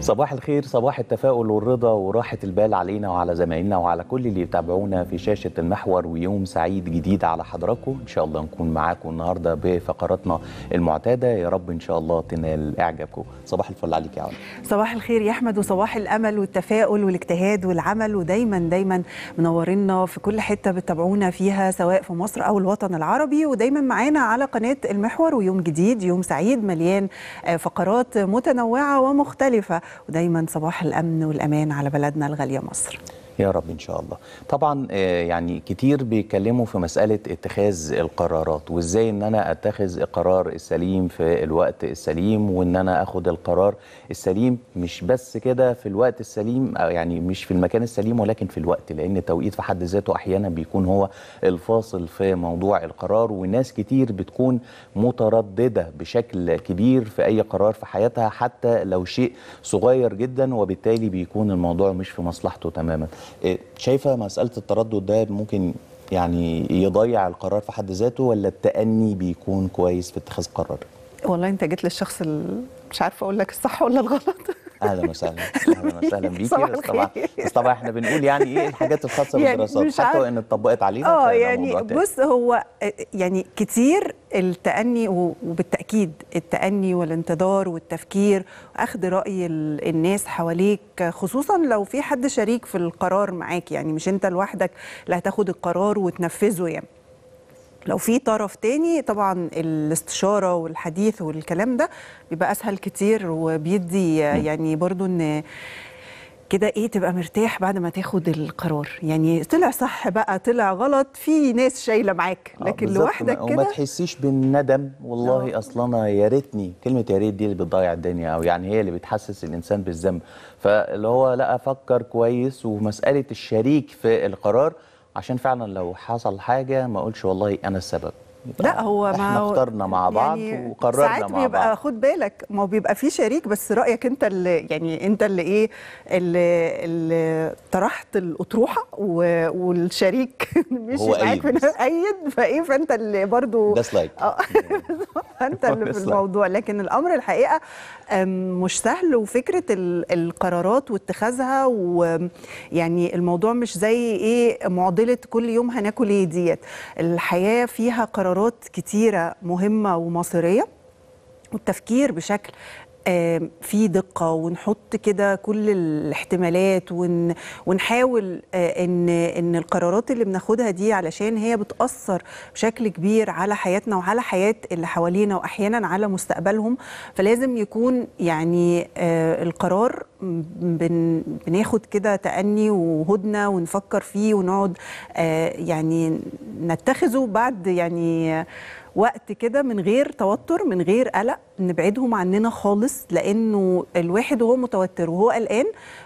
صباح الخير صباح التفاؤل والرضا وراحة البال علينا وعلى زمايلنا وعلى كل اللي يتابعونا في شاشة المحور ويوم سعيد جديد على حضراتكم إن شاء الله نكون معاكم النهاردة بفقراتنا المعتادة يا رب إن شاء الله تنال إعجابكم صباح الفل عليك يا عون صباح الخير يا احمد وصباح الامل والتفاؤل والاجتهاد والعمل ودايما دايما منورينا في كل حته بتتابعونا فيها سواء في مصر او الوطن العربي ودايما معانا على قناه المحور ويوم جديد يوم سعيد مليان آه، فقرات متنوعه ومختلفه ودايما صباح الامن والامان على بلدنا الغاليه مصر يا رب ان شاء الله طبعا آه، يعني كتير بيتكلموا في مساله اتخاذ القرارات وازاي ان انا اتخذ القرار السليم في الوقت السليم وان انا اخد القرار السليم مش بس كده في الوقت السليم أو يعني مش في المكان السليم ولكن في الوقت لان التوقيت في حد ذاته احيانا بيكون هو الفاصل في موضوع القرار وناس كتير بتكون متردده بشكل كبير في اي قرار في حياتها حتى لو شيء صغير جدا وبالتالي بيكون الموضوع مش في مصلحته تماما إيه، شايفه مساله التردد ده ممكن يعني يضيع القرار في حد ذاته ولا التأني بيكون كويس في اتخاذ قرار والله انت جيت للشخص ال- مش عارفه اقول لك الصح ولا الغلط اهلا وسهلا اهلا وسهلا بيكي صباح بس طبعا الخير. بس طبعا احنا بنقول يعني ايه الحاجات الخاصه يعني بالدراسات مش حتى عارف- وان اتطبقت علينا اه فده يعني موضوع تاني. بص هو آه، يعني كتير التأني و- وبالتأكيد التأني والانتظار والتفكير واخد رأي ال- الناس حواليك خصوصا لو في حد شريك في القرار معاك يعني مش انت لوحدك اللي هتاخد القرار وتنفذه يعني لو في طرف تاني طبعا الاستشارة والحديث والكلام ده بيبقى أسهل كتير وبيدي يعني برضو ان كده ايه تبقى مرتاح بعد ما تاخد القرار يعني طلع صح بقى طلع غلط في ناس شايله معاك آه، لكن بالظبط، لوحدك وما- وما كده تحسيش بالندم والله آه. اصلا انا يا ريتني كلمه يا ريت دي اللي بتضيع الدنيا او يعني هي اللي بتحسس الانسان بالذنب فاللي هو لا افكر كويس ومساله الشريك في القرار عشان فعلا لو حصل حاجه ما اقولش والله انا السبب يبقى لا هو ما احنا هو- اخترنا مع بعض يعني وقررنا ساعات مع بيبقى بعض خد بالك ما هو بيبقى في شريك بس رايك انت اللي يعني انت اللي ايه اللي, اللي طرحت الاطروحه و- والشريك مشي هو معاك أيد في بس. ايد فايه فانت اللي برضو ده سلايك اه انت اللي في بس لا. الموضوع لكن الامر الحقيقه أم، مش سهل وفكره ال- القرارات واتخاذها ويعني الموضوع مش زي ايه معضله كل يوم هناكل ايه ديت الحياه فيها قرارات كتيره مهمه ومصيريه والتفكير بشكل آم، في دقة ونحط كده كل الاحتمالات ون ونحاول آه، ان ان القرارات اللي بناخدها دي علشان هي بتأثر بشكل كبير على حياتنا وعلى حياة اللي حوالينا واحيانا على مستقبلهم فلازم يكون يعني آه، القرار م- بن بناخد كده تأني وهدنة ونفكر فيه ونقعد آه، يعني نتخذه بعد يعني وقت كده من غير توتر من غير قلق نبعدهم عننا خالص لانه الواحد وهو متوتر وهو قلقان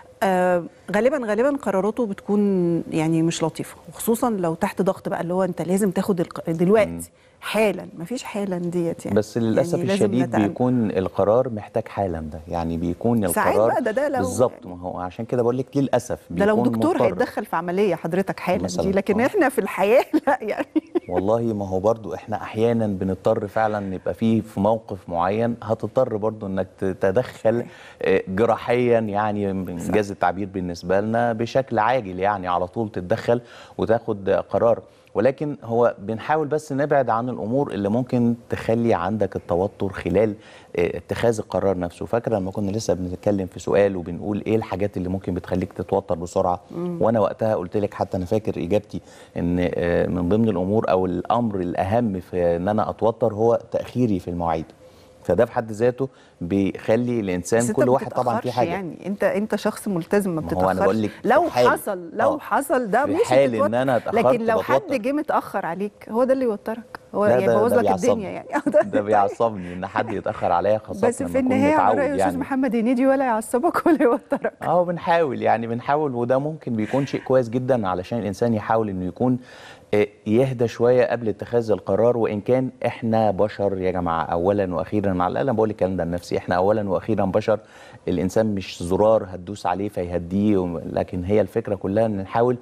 آه غالبا غالبا قراراته بتكون يعني مش لطيفه وخصوصا لو تحت ضغط بقى اللي هو انت لازم تاخد الق... دلوقتي حالا مفيش حالا ديت يعني بس للاسف يعني لازم الشديد نتأمل. بيكون القرار محتاج حالا ده يعني بيكون ساعات القرار بقى ده- ده لو- بالظبط ما هو عشان كده بقول لك للاسف ده لو بيكون دكتور مضطر. هيتدخل في عمليه حضرتك حالا مثلاً، دي لكن آه. احنا في الحياه لا يعني والله ما هو برضو احنا احيانا بنضطر فعلا نبقى فيه في موقف معين هتضطر برضو انك تتدخل آه، جراحيا يعني انجاز التعبير بالنسبه لنا بشكل عاجل يعني على طول تتدخل وتاخد قرار ولكن هو بنحاول بس نبعد عن الامور اللي ممكن تخلي عندك التوتر خلال آه، اتخاذ القرار نفسه فاكره لما كنا لسه بنتكلم في سؤال وبنقول ايه الحاجات اللي ممكن بتخليك تتوتر بسرعه وانا وقتها قلت لك حتى انا فاكر اجابتي ان آه، من ضمن الامور او الامر الاهم في ان انا اتوتر هو تاخيري في المواعيد فده في حد ذاته بيخلي بس الانسان انت كل ما واحد طبعا في بتتأخرش حاجه يعني انت انت شخص ملتزم ما ما هو أنا بقول بتتاخرش لك في لو حال- حصل لو آه. حصل ده في مش حال هتتوتر. إن أنا اتأخرت لكن لو حد بتوتر. جه متاخر عليك هو ده اللي يوترك هو لا يعني ده- بوظ ده لك بيعصبني. الدنيا يعني ده بيعصبني ان حد يتاخر عليا خاصه بس لما في أكون النهايه على متعود راي استاذ يعني محمد هنيدي ولا يعصبك ولا يوترك اه بنحاول يعني بنحاول وده ممكن بيكون شيء كويس جدا علشان الانسان يحاول انه يكون آه، يهدى شويه قبل اتخاذ القرار وان كان احنا بشر يا جماعه اولا واخيرا مع انا بقول الكلام ده لنفسي احنا اولا واخيرا بشر الانسان مش زرار هتدوس عليه فيهديه وم- لكن هي الفكره كلها ان نحاول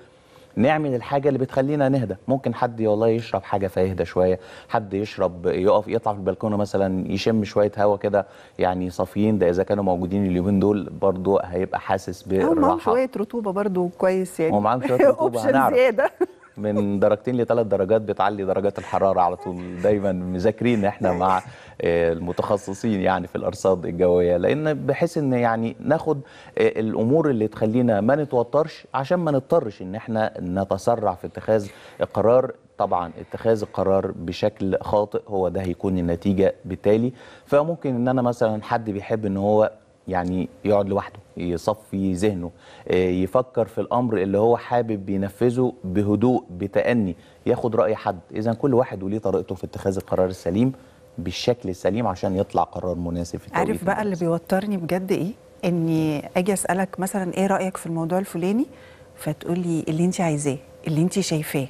نعمل الحاجه اللي بتخلينا نهدى ممكن حد والله يشرب حاجه فيهدى شويه حد يشرب يقف يطلع في البلكونه مثلا يشم شويه هوا كده يعني صافيين ده اذا كانوا موجودين اليومين دول برضو هيبقى حاسس هم معاهم بالراحه شويه رطوبه برضو كويس يعني هم معاهم شوية رطوبة، Option هنعرف. زياده من درجتين لثلاث درجات بتعلي درجات الحراره على طول دايما مذاكرين احنا مع آه، المتخصصين يعني في الارصاد الجويه لان بحيث ان يعني ناخد آه، الامور اللي تخلينا ما نتوترش عشان ما نضطرش ان احنا نتسرع في اتخاذ القرار طبعا اتخاذ القرار بشكل خاطئ هو ده هيكون النتيجه بالتالي فممكن ان انا مثلا حد بيحب ان هو يعني يقعد لوحده يصفي ذهنه آه، يفكر في الامر اللي هو حابب ينفذه بهدوء بتأني ياخد رأي حد اذا كل واحد وليه طريقته في اتخاذ القرار السليم بالشكل السليم عشان يطلع قرار مناسب في التوقيت عارف بقى اللي المناسب. بيوترني بجد ايه اني اجي اسالك مثلا ايه رايك في الموضوع الفلاني فتقولي اللي انت عايزاه اللي انت شايفاه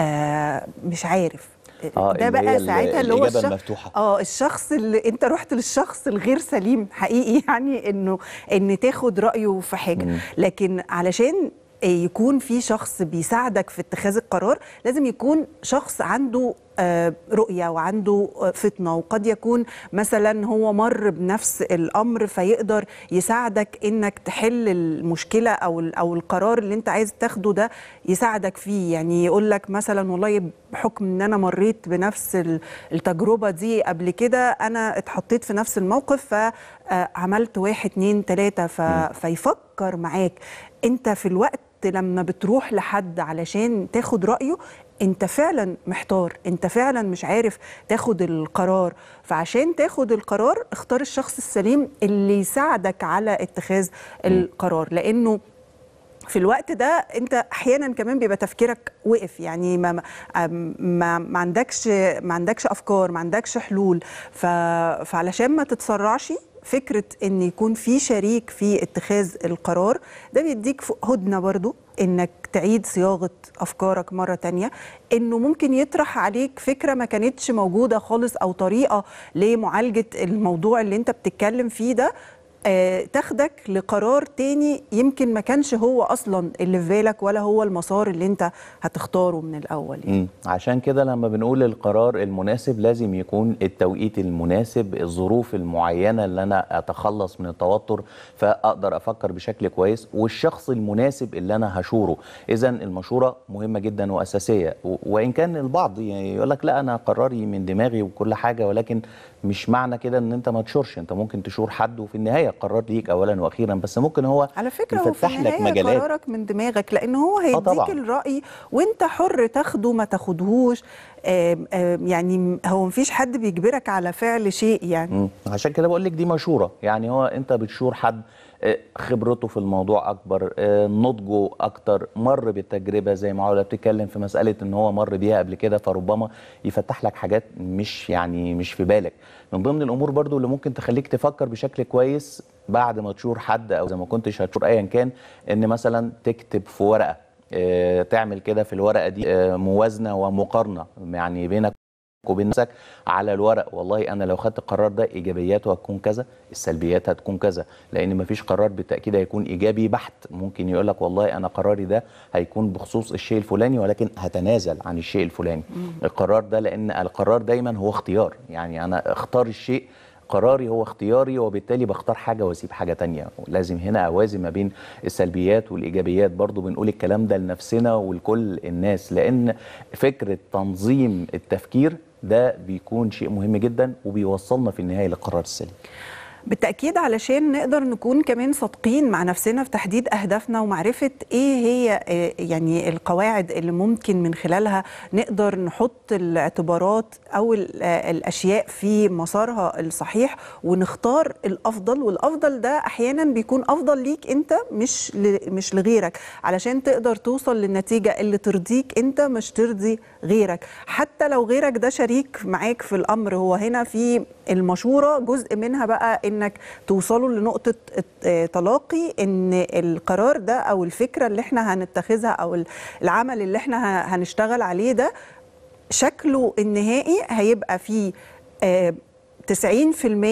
آه مش عارف آه، ده اللي هي بقى ال- ساعتها اللي هو الإجابة الشخص المفتوحة. اه الشخص اللي انت رحت للشخص الغير سليم حقيقي يعني انه ان تاخد رايه في حاجه مم. لكن علشان يكون في شخص بيساعدك في اتخاذ القرار لازم يكون شخص عنده آه، رؤية وعنده آه، فطنة وقد يكون مثلا هو مر بنفس الأمر فيقدر يساعدك إنك تحل المشكلة أو ال- أو القرار اللي أنت عايز تاخده ده يساعدك فيه يعني يقول لك مثلا والله بحكم إن أنا مريت بنفس ال- التجربة دي قبل كده أنا اتحطيت في نفس الموقف فعملت واحد اتنين تلاتة ف... فيفكر معاك أنت في الوقت لما بتروح لحد علشان تاخد رأيه انت فعلا محتار انت فعلا مش عارف تاخد القرار فعشان تاخد القرار اختار الشخص السليم اللي يساعدك على اتخاذ القرار لانه في الوقت ده انت احيانا كمان بيبقى تفكيرك وقف يعني ما ما ما, ما عندكش ما عندكش افكار ما عندكش حلول ف فعلشان ما تتسرعش فكره ان يكون في شريك في اتخاذ القرار ده بيديك ف- هدنه برضو انك تعيد صياغه افكارك مره تانية انه ممكن يطرح عليك فكره ما كانتش موجوده خالص او طريقه لمعالجه الموضوع اللي انت بتتكلم فيه ده آه، تاخدك لقرار تاني يمكن ما كانش هو اصلا اللي في بالك ولا هو المسار اللي انت هتختاره من الاول يعني. مم. عشان كده لما بنقول القرار المناسب لازم يكون التوقيت المناسب الظروف المعينة اللي أنا أتخلص من التوتر فأقدر أفكر بشكل كويس والشخص المناسب اللي أنا هشوره إذا المشورة مهمة جدا وأساسية و- وإن كان البعض يعني يقول لك لا أنا قراري من دماغي وكل حاجة ولكن مش معنى كده ان انت ما تشورش انت ممكن تشور حد وفي النهايه القرار ليك اولا واخيرا بس ممكن هو على فكره هو في يفتح لك النهايه مجالات قرارك من دماغك لان هو هيديك طبعاً. الراي وانت حر تاخده ما تاخدهوش آم، آم، يعني هو مفيش حد بيجبرك على فعل شيء يعني مم. عشان كده بقول لك دي مشوره يعني هو انت بتشور حد آه، خبرته في الموضوع اكبر آه، نضجه اكتر مر بالتجربه زي ما علا بتتكلم في مساله ان هو مر بيها قبل كده فربما يفتح لك حاجات مش يعني مش في بالك من ضمن الامور برضو اللي ممكن تخليك تفكر بشكل كويس بعد ما تشور حد او زي ما كنتش هتشور ايا كان ان مثلا تكتب في ورقه آه، تعمل كده في الورقه دي آه، موازنه ومقارنه يعني بينك وبين نفسك على الورق والله انا لو خدت القرار ده ايجابياته هتكون كذا السلبيات هتكون كذا لان مفيش قرار بالتاكيد هيكون ايجابي بحت ممكن يقول لك والله انا قراري ده هيكون بخصوص الشيء الفلاني ولكن هتنازل عن الشيء الفلاني القرار ده لان القرار دايما هو اختيار يعني انا اختار الشيء قراري هو اختياري وبالتالي بختار حاجه واسيب حاجه تانية لازم هنا اوازن ما بين السلبيات والايجابيات برضو بنقول الكلام ده لنفسنا ولكل الناس لان فكره تنظيم التفكير ده بيكون شيء مهم جدا وبيوصلنا في النهايه للقرار السليم بالتأكيد علشان نقدر نكون كمان صادقين مع نفسنا في تحديد أهدافنا ومعرفة إيه هي آه، يعني القواعد اللي ممكن من خلالها نقدر نحط الاعتبارات أو ال- آه، الأشياء في مسارها الصحيح ونختار الأفضل والأفضل ده أحيانا بيكون أفضل ليك أنت مش ل- مش لغيرك علشان تقدر توصل للنتيجة اللي ترضيك أنت مش ترضي غيرك حتى لو غيرك ده شريك معاك في الأمر هو هنا في المشورة جزء منها بقى انك توصلوا لنقطة آه، تلاقي ان القرار ده او الفكرة اللي احنا هنتخذها او ال- العمل اللي احنا ه- هنشتغل عليه ده شكله النهائي هيبقى فيه آه، 90%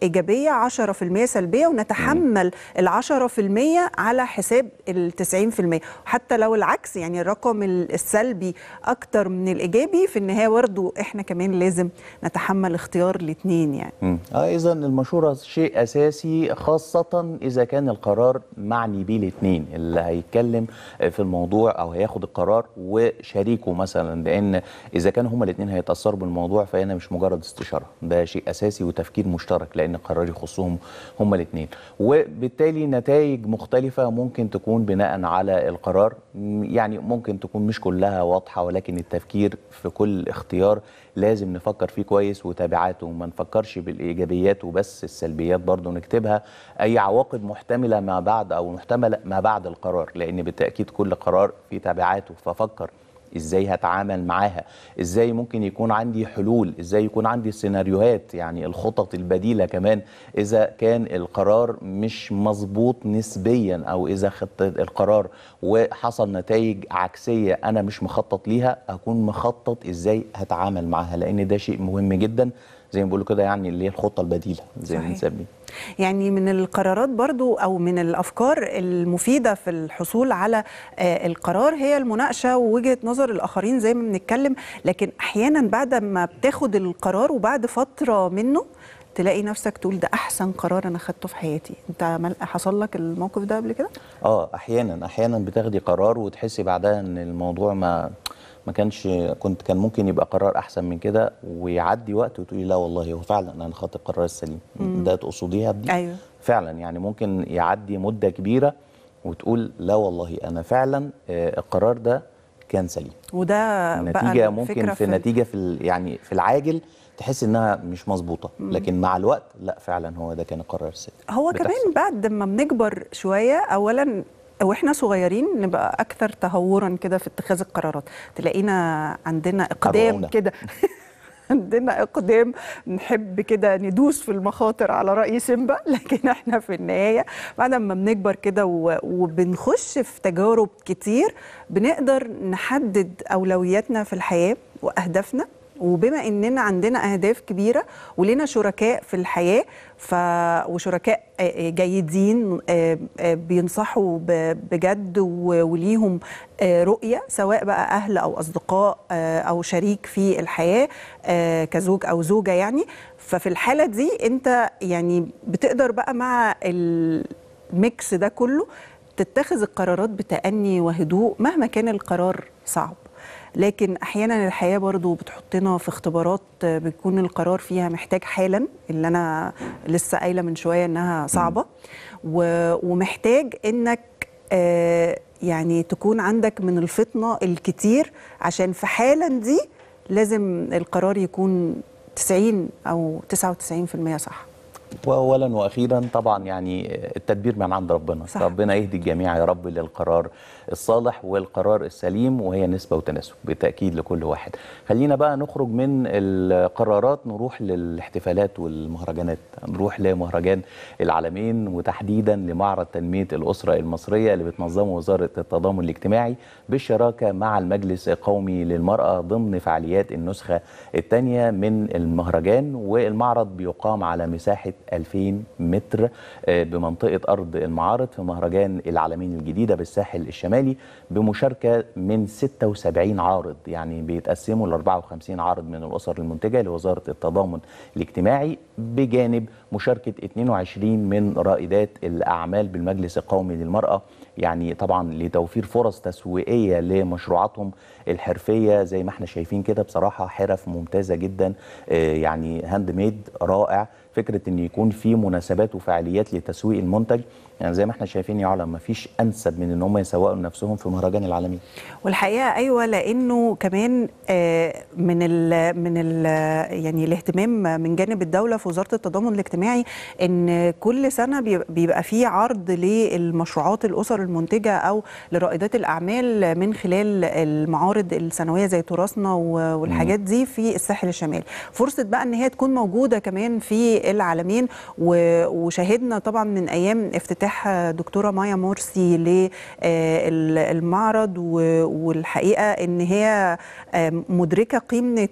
ايجابيه 10% سلبيه ونتحمل ال 10% على حساب ال 90% حتى لو العكس يعني الرقم السلبي اكتر من الايجابي في النهايه برضه احنا كمان لازم نتحمل اختيار الاثنين يعني مم. اه اذا المشوره شيء اساسي خاصه اذا كان القرار معني بيه الاثنين اللي هيتكلم في الموضوع او هياخد القرار وشريكه مثلا لان اذا كانوا هما الاثنين هيتاثروا بالموضوع فهنا مش مجرد استشاره ده شيء اساسي وتفكير مشترك لان القرار يخصهم هما الاثنين وبالتالي نتائج مختلفه ممكن تكون بناء على القرار م- يعني ممكن تكون مش كلها واضحه ولكن التفكير في كل اختيار لازم نفكر فيه كويس وتبعاته وما نفكرش بالايجابيات وبس السلبيات برضو نكتبها اي عواقب محتمله ما بعد او محتمله ما بعد القرار لان بالتاكيد كل قرار فيه تبعاته ففكر ازاي هتعامل معاها ازاي ممكن يكون عندي حلول ازاي يكون عندي سيناريوهات يعني الخطط البديله كمان اذا كان القرار مش مظبوط نسبيا او اذا خدت القرار وحصل نتائج عكسيه انا مش مخطط ليها اكون مخطط ازاي هتعامل معاها لان ده شيء مهم جدا زي ما بيقولوا كده يعني اللي هي الخطه البديله زي ما صحيح. بنسميه يعني من القرارات برضو أو من الأفكار المفيدة في الحصول على آه، القرار هي المناقشة ووجهة نظر الآخرين زي ما بنتكلم لكن أحيانا بعد ما بتاخد القرار وبعد فترة منه تلاقي نفسك تقول ده أحسن قرار أنا خدته في حياتي أنت عمل- حصل لك الموقف ده قبل كده؟ اه احيانا احيانا بتاخدي قرار وتحسي بعدها ان الموضوع ما ما كانش كنت كان ممكن يبقى قرار احسن من كده ويعدي وقت وتقولي لا والله هو فعلا انا خدت القرار السليم ده تقصديها بدي أيوه فعلا يعني ممكن يعدي مده كبيره وتقول لا والله انا فعلا آه، القرار ده كان سليم وده بقى النتيجه ممكن الفكرة في النتيجه في ال- يعني في العاجل تحس انها مش مظبوطه لكن مع الوقت لا فعلا هو ده كان القرار السليم هو بتحصل. كمان بعد ما بنكبر شويه اولا واحنا صغيرين نبقى اكثر تهورا كده في اتخاذ القرارات تلاقينا عندنا اقدام تابعونا. كده عندنا اقدام نحب كده ندوس في المخاطر على راي سيمبا لكن احنا في النهايه بعد ما بنكبر كده و- وبنخش في تجارب كتير بنقدر نحدد اولوياتنا في الحياه واهدافنا وبما اننا عندنا اهداف كبيره ولنا شركاء في الحياه ف وشركاء آه، آه، جيدين آه، آه، بينصحوا ب- بجد و- وليهم آه، رؤيه سواء بقى اهل او اصدقاء آه، او شريك في الحياه آه، كزوج او زوجه يعني ففي الحاله دي انت يعني بتقدر بقى مع الميكس ده كله تتخذ القرارات بتأني وهدوء مهما كان القرار صعب لكن احيانا الحياه برضو بتحطنا في اختبارات آه، بيكون القرار فيها محتاج حالا اللي انا لسه قايله من شويه انها صعبه و- ومحتاج انك آه، يعني تكون عندك من الفطنه الكتير عشان في حالا دي لازم القرار يكون 90 او 99% صح واولا واخيرا طبعا يعني التدبير من عند ربنا صح. ربنا يهدي الجميع يا رب للقرار الصالح والقرار السليم وهي نسبه وتناسب بالتاكيد لكل واحد خلينا بقى نخرج من القرارات نروح للاحتفالات والمهرجانات نروح لمهرجان العالمين وتحديدا لمعرض تنميه الاسره المصريه اللي بتنظمه وزاره التضامن الاجتماعي بالشراكه مع المجلس القومي للمراه ضمن فعاليات النسخه الثانيه من المهرجان والمعرض بيقام على مساحه 2000 متر آه، بمنطقه ارض المعارض في مهرجان العالمين الجديده بالساحل الشمالي بمشاركه من 76 عارض يعني بيتقسموا ل 54 عارض من الاسر المنتجه لوزاره التضامن الاجتماعي بجانب مشاركه 22 من رائدات الاعمال بالمجلس القومي للمراه يعني طبعا لتوفير فرص تسويقيه لمشروعاتهم الحرفيه زي ما احنا شايفين كده بصراحه حرف ممتازه جدا آه، يعني هاند ميد رائع فكره ان يكون في مناسبات وفعاليات لتسويق المنتج يعني زي ما احنا شايفين يا علا ما فيش انسب من ان هم يسوقوا لنفسهم في مهرجان العالمين والحقيقه ايوه لانه كمان آه، من ال من ال يعني الاهتمام من جانب الدوله في وزاره التضامن الاجتماعي ان كل سنه بيبقى- بيبقى في عرض للمشروعات الاسر المنتجه او لرائدات الاعمال من خلال المعارض السنويه زي تراثنا و- والحاجات دي في الساحل الشمالي فرصه بقى ان هي تكون موجوده كمان في العالمين وشاهدنا طبعا من ايام افتتاح دكتوره مايا مرسي للمعرض والحقيقه ان هي مدركه قيمه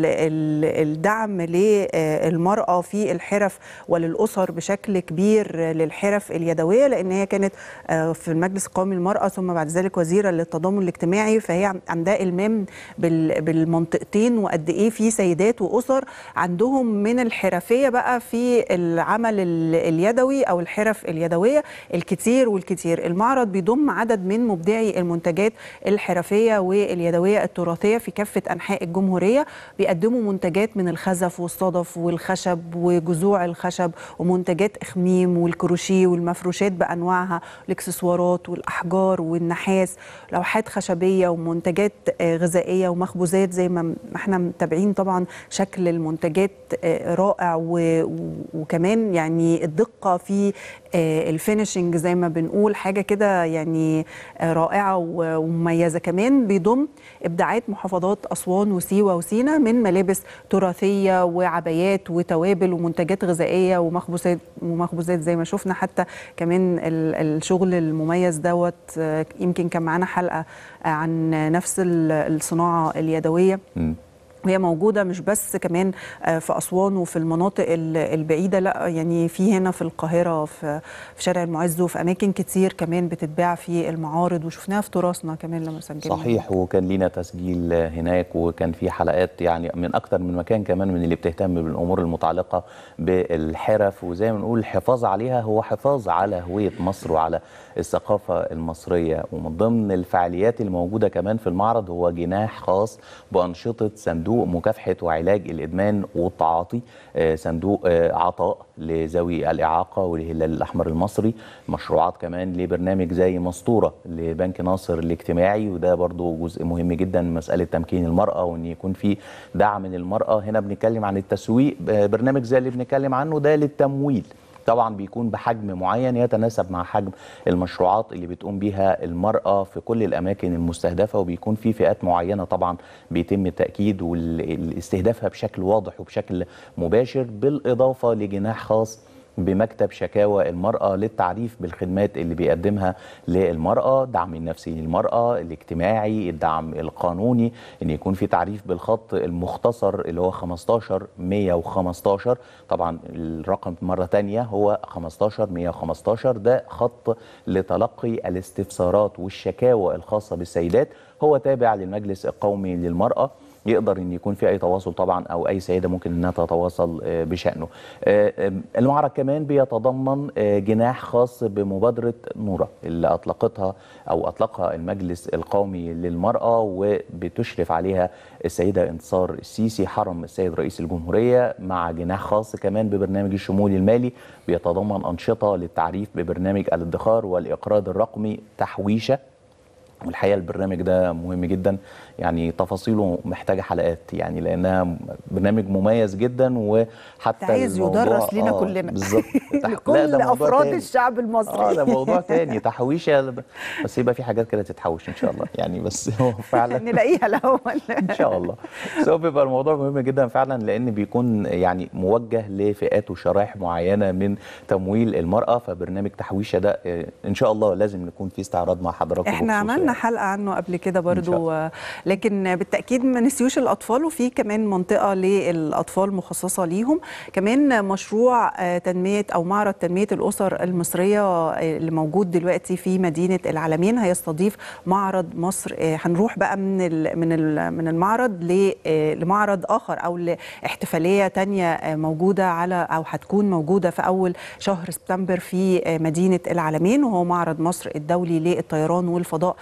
الدعم للمراه في الحرف وللاسر بشكل كبير للحرف اليدويه لان هي كانت في المجلس القومي للمراه ثم بعد ذلك وزيره للتضامن الاجتماعي فهي عندها المام بالمنطقتين وقد ايه في سيدات واسر عندهم من الحرفيه بقى في العمل اليدوي او الحرف اليدويه الكتير والكتير المعرض بيضم عدد من مبدعي المنتجات الحرفيه واليدويه التراثيه في كافه انحاء الجمهوريه بيقدموا منتجات من الخزف والصدف والخشب وجذوع الخشب ومنتجات اخميم والكروشيه والمفروشات بانواعها الاكسسوارات والاحجار والنحاس لوحات خشبيه ومنتجات غذائيه ومخبوزات زي ما احنا متابعين طبعا شكل المنتجات رائع وكمان يعني الدقه في الفينشنج زي ما بنقول حاجه كده يعني رائعه ومميزه كمان بيضم ابداعات محافظات اسوان وسيوه وسينا من ملابس تراثيه وعبايات وتوابل ومنتجات غذائيه ومخبوزات ومخبوزات زي ما شفنا حتى كمان الشغل المميز دوت يمكن كان معانا حلقه عن نفس الصناعه اليدويه م. وهي موجوده مش بس كمان في اسوان وفي المناطق البعيده لا يعني في هنا في القاهره في شارع المعز وفي اماكن كتير كمان بتتباع في المعارض وشفناها في تراثنا كمان لما سجلنا صحيح وكان لينا تسجيل هناك وكان في حلقات يعني من اكتر من مكان كمان من اللي بتهتم بالامور المتعلقه بالحرف وزي ما بنقول الحفاظ عليها هو حفاظ على هويه مصر وعلى الثقافه المصريه ومن ضمن الفعاليات الموجوده كمان في المعرض هو جناح خاص بانشطه صندوق مكافحه وعلاج الادمان والتعاطي صندوق عطاء لذوي الاعاقه والهلال الاحمر المصري مشروعات كمان لبرنامج زي مسطوره لبنك ناصر الاجتماعي وده برضو جزء مهم جدا من مساله تمكين المراه وان يكون في دعم للمراه هنا بنتكلم عن التسويق برنامج زي اللي بنتكلم عنه ده للتمويل طبعا بيكون بحجم معين يتناسب مع حجم المشروعات اللي بتقوم بيها المرأة في كل الأماكن المستهدفة وبيكون في فئات معينة طبعا بيتم التأكيد واستهدافها بشكل واضح وبشكل مباشر بالإضافة لجناح خاص بمكتب شكاوى المرأة للتعريف بالخدمات اللي بيقدمها للمرأة دعم النفسي للمرأة الاجتماعي الدعم القانوني ان يكون في تعريف بالخط المختصر اللي هو 15 115 طبعا الرقم مرة تانية هو 15 115 ده خط لتلقي الاستفسارات والشكاوى الخاصة بالسيدات هو تابع للمجلس القومي للمرأة يقدر ان يكون في اي تواصل طبعا او اي سيده ممكن انها تتواصل بشانه. المعرض كمان بيتضمن جناح خاص بمبادره نوره اللي اطلقتها او اطلقها المجلس القومي للمراه وبتشرف عليها السيده انتصار السيسي حرم السيد رئيس الجمهوريه مع جناح خاص كمان ببرنامج الشمول المالي بيتضمن انشطه للتعريف ببرنامج الادخار والاقراض الرقمي تحويشه والحقيقه البرنامج ده مهم جدا يعني تفاصيله محتاجه حلقات يعني لانها برنامج مميز جدا وحتى عايز يدرس لنا آه كلنا بالظبط لكل افراد الشعب المصري اه ده موضوع تاني تحويشه بس يبقى في حاجات كده تتحوش ان شاء الله يعني بس هو فعلا نلاقيها الاول ان شاء الله بس هو بيبقى الموضوع مهم جدا فعلا لان بيكون يعني موجه لفئات وشرائح معينه من تمويل المراه فبرنامج تحويشه ده ان شاء الله لازم نكون في استعراض مع حضراتكم احنا عملنا حلقه عنه قبل كده برضو لكن بالتاكيد ما نسيوش الاطفال وفي كمان منطقه للاطفال مخصصه ليهم كمان مشروع تنميه او معرض تنميه الاسر المصريه اللي موجود دلوقتي في مدينه العالمين هيستضيف معرض مصر هنروح بقى من من من المعرض لمعرض اخر او لاحتفاليه تانية موجوده على او هتكون موجوده في اول شهر سبتمبر في مدينه العالمين وهو معرض مصر الدولي للطيران والفضاء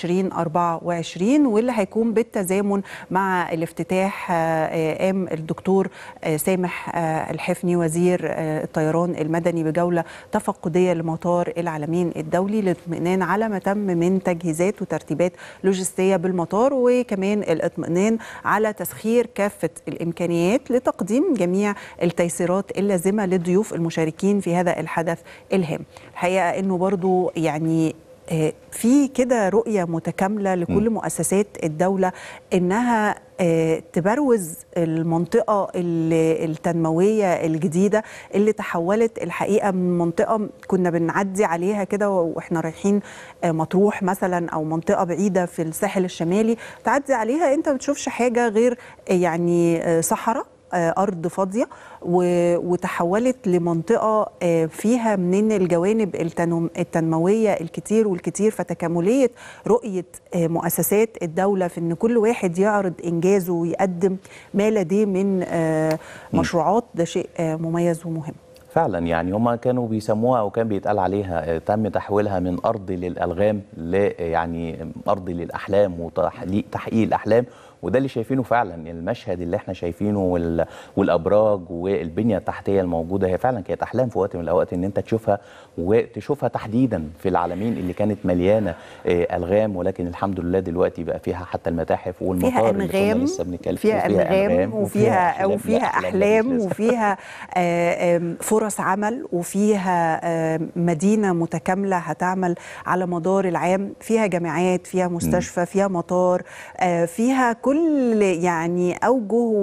2024 واللي هيكون بالتزامن مع الافتتاح قام الدكتور سامح الحفني وزير الطيران المدني بجوله تفقديه لمطار العالمين الدولي للاطمئنان على ما تم من تجهيزات وترتيبات لوجستيه بالمطار وكمان الاطمئنان على تسخير كافه الامكانيات لتقديم جميع التيسيرات اللازمه للضيوف المشاركين في هذا الحدث الهام الحقيقه انه برضو يعني آه، في كده رؤيه متكامله لكل مؤسسات الدوله انها آه، تبروز المنطقه ال- التنمويه الجديده اللي تحولت الحقيقه من منطقه كنا بنعدي عليها كده واحنا رايحين آه، مطروح مثلا او منطقه بعيده في الساحل الشمالي تعدي عليها انت ما بتشوفش حاجه غير آه، يعني آه، صحراء آه، ارض فاضيه و- وتحولت لمنطقه آه، فيها من الجوانب التنم- التنمويه الكتير والكتير فتكامليه رؤيه آه، مؤسسات الدوله في ان كل واحد يعرض انجازه ويقدم ما لديه من آه، مشروعات ده شيء آه، مميز ومهم فعلا يعني هما كانوا بيسموها او كان بيتقال عليها آه، تم تحويلها من ارض للالغام ل يعني ارض للاحلام وتحقيق تحقيق الاحلام وده اللي شايفينه فعلا المشهد اللي احنا شايفينه وال... والابراج والبنيه التحتيه الموجوده هي فعلا كانت احلام في وقت من الاوقات ان انت تشوفها وتشوفها تحديدا في العالمين اللي كانت مليانه آه، الغام ولكن الحمد لله دلوقتي بقى فيها حتى المتاحف والمطار فيها اللي كنا انغام لسه بنتكلم فيها انغام وفيها أحلام وفيها لأحلام احلام لسه. وفيها آه، آم، فرص عمل وفيها آم، مدينه متكامله هتعمل على مدار العام فيها جامعات فيها مستشفى فيها مطار آه، فيها كل يعني اوجه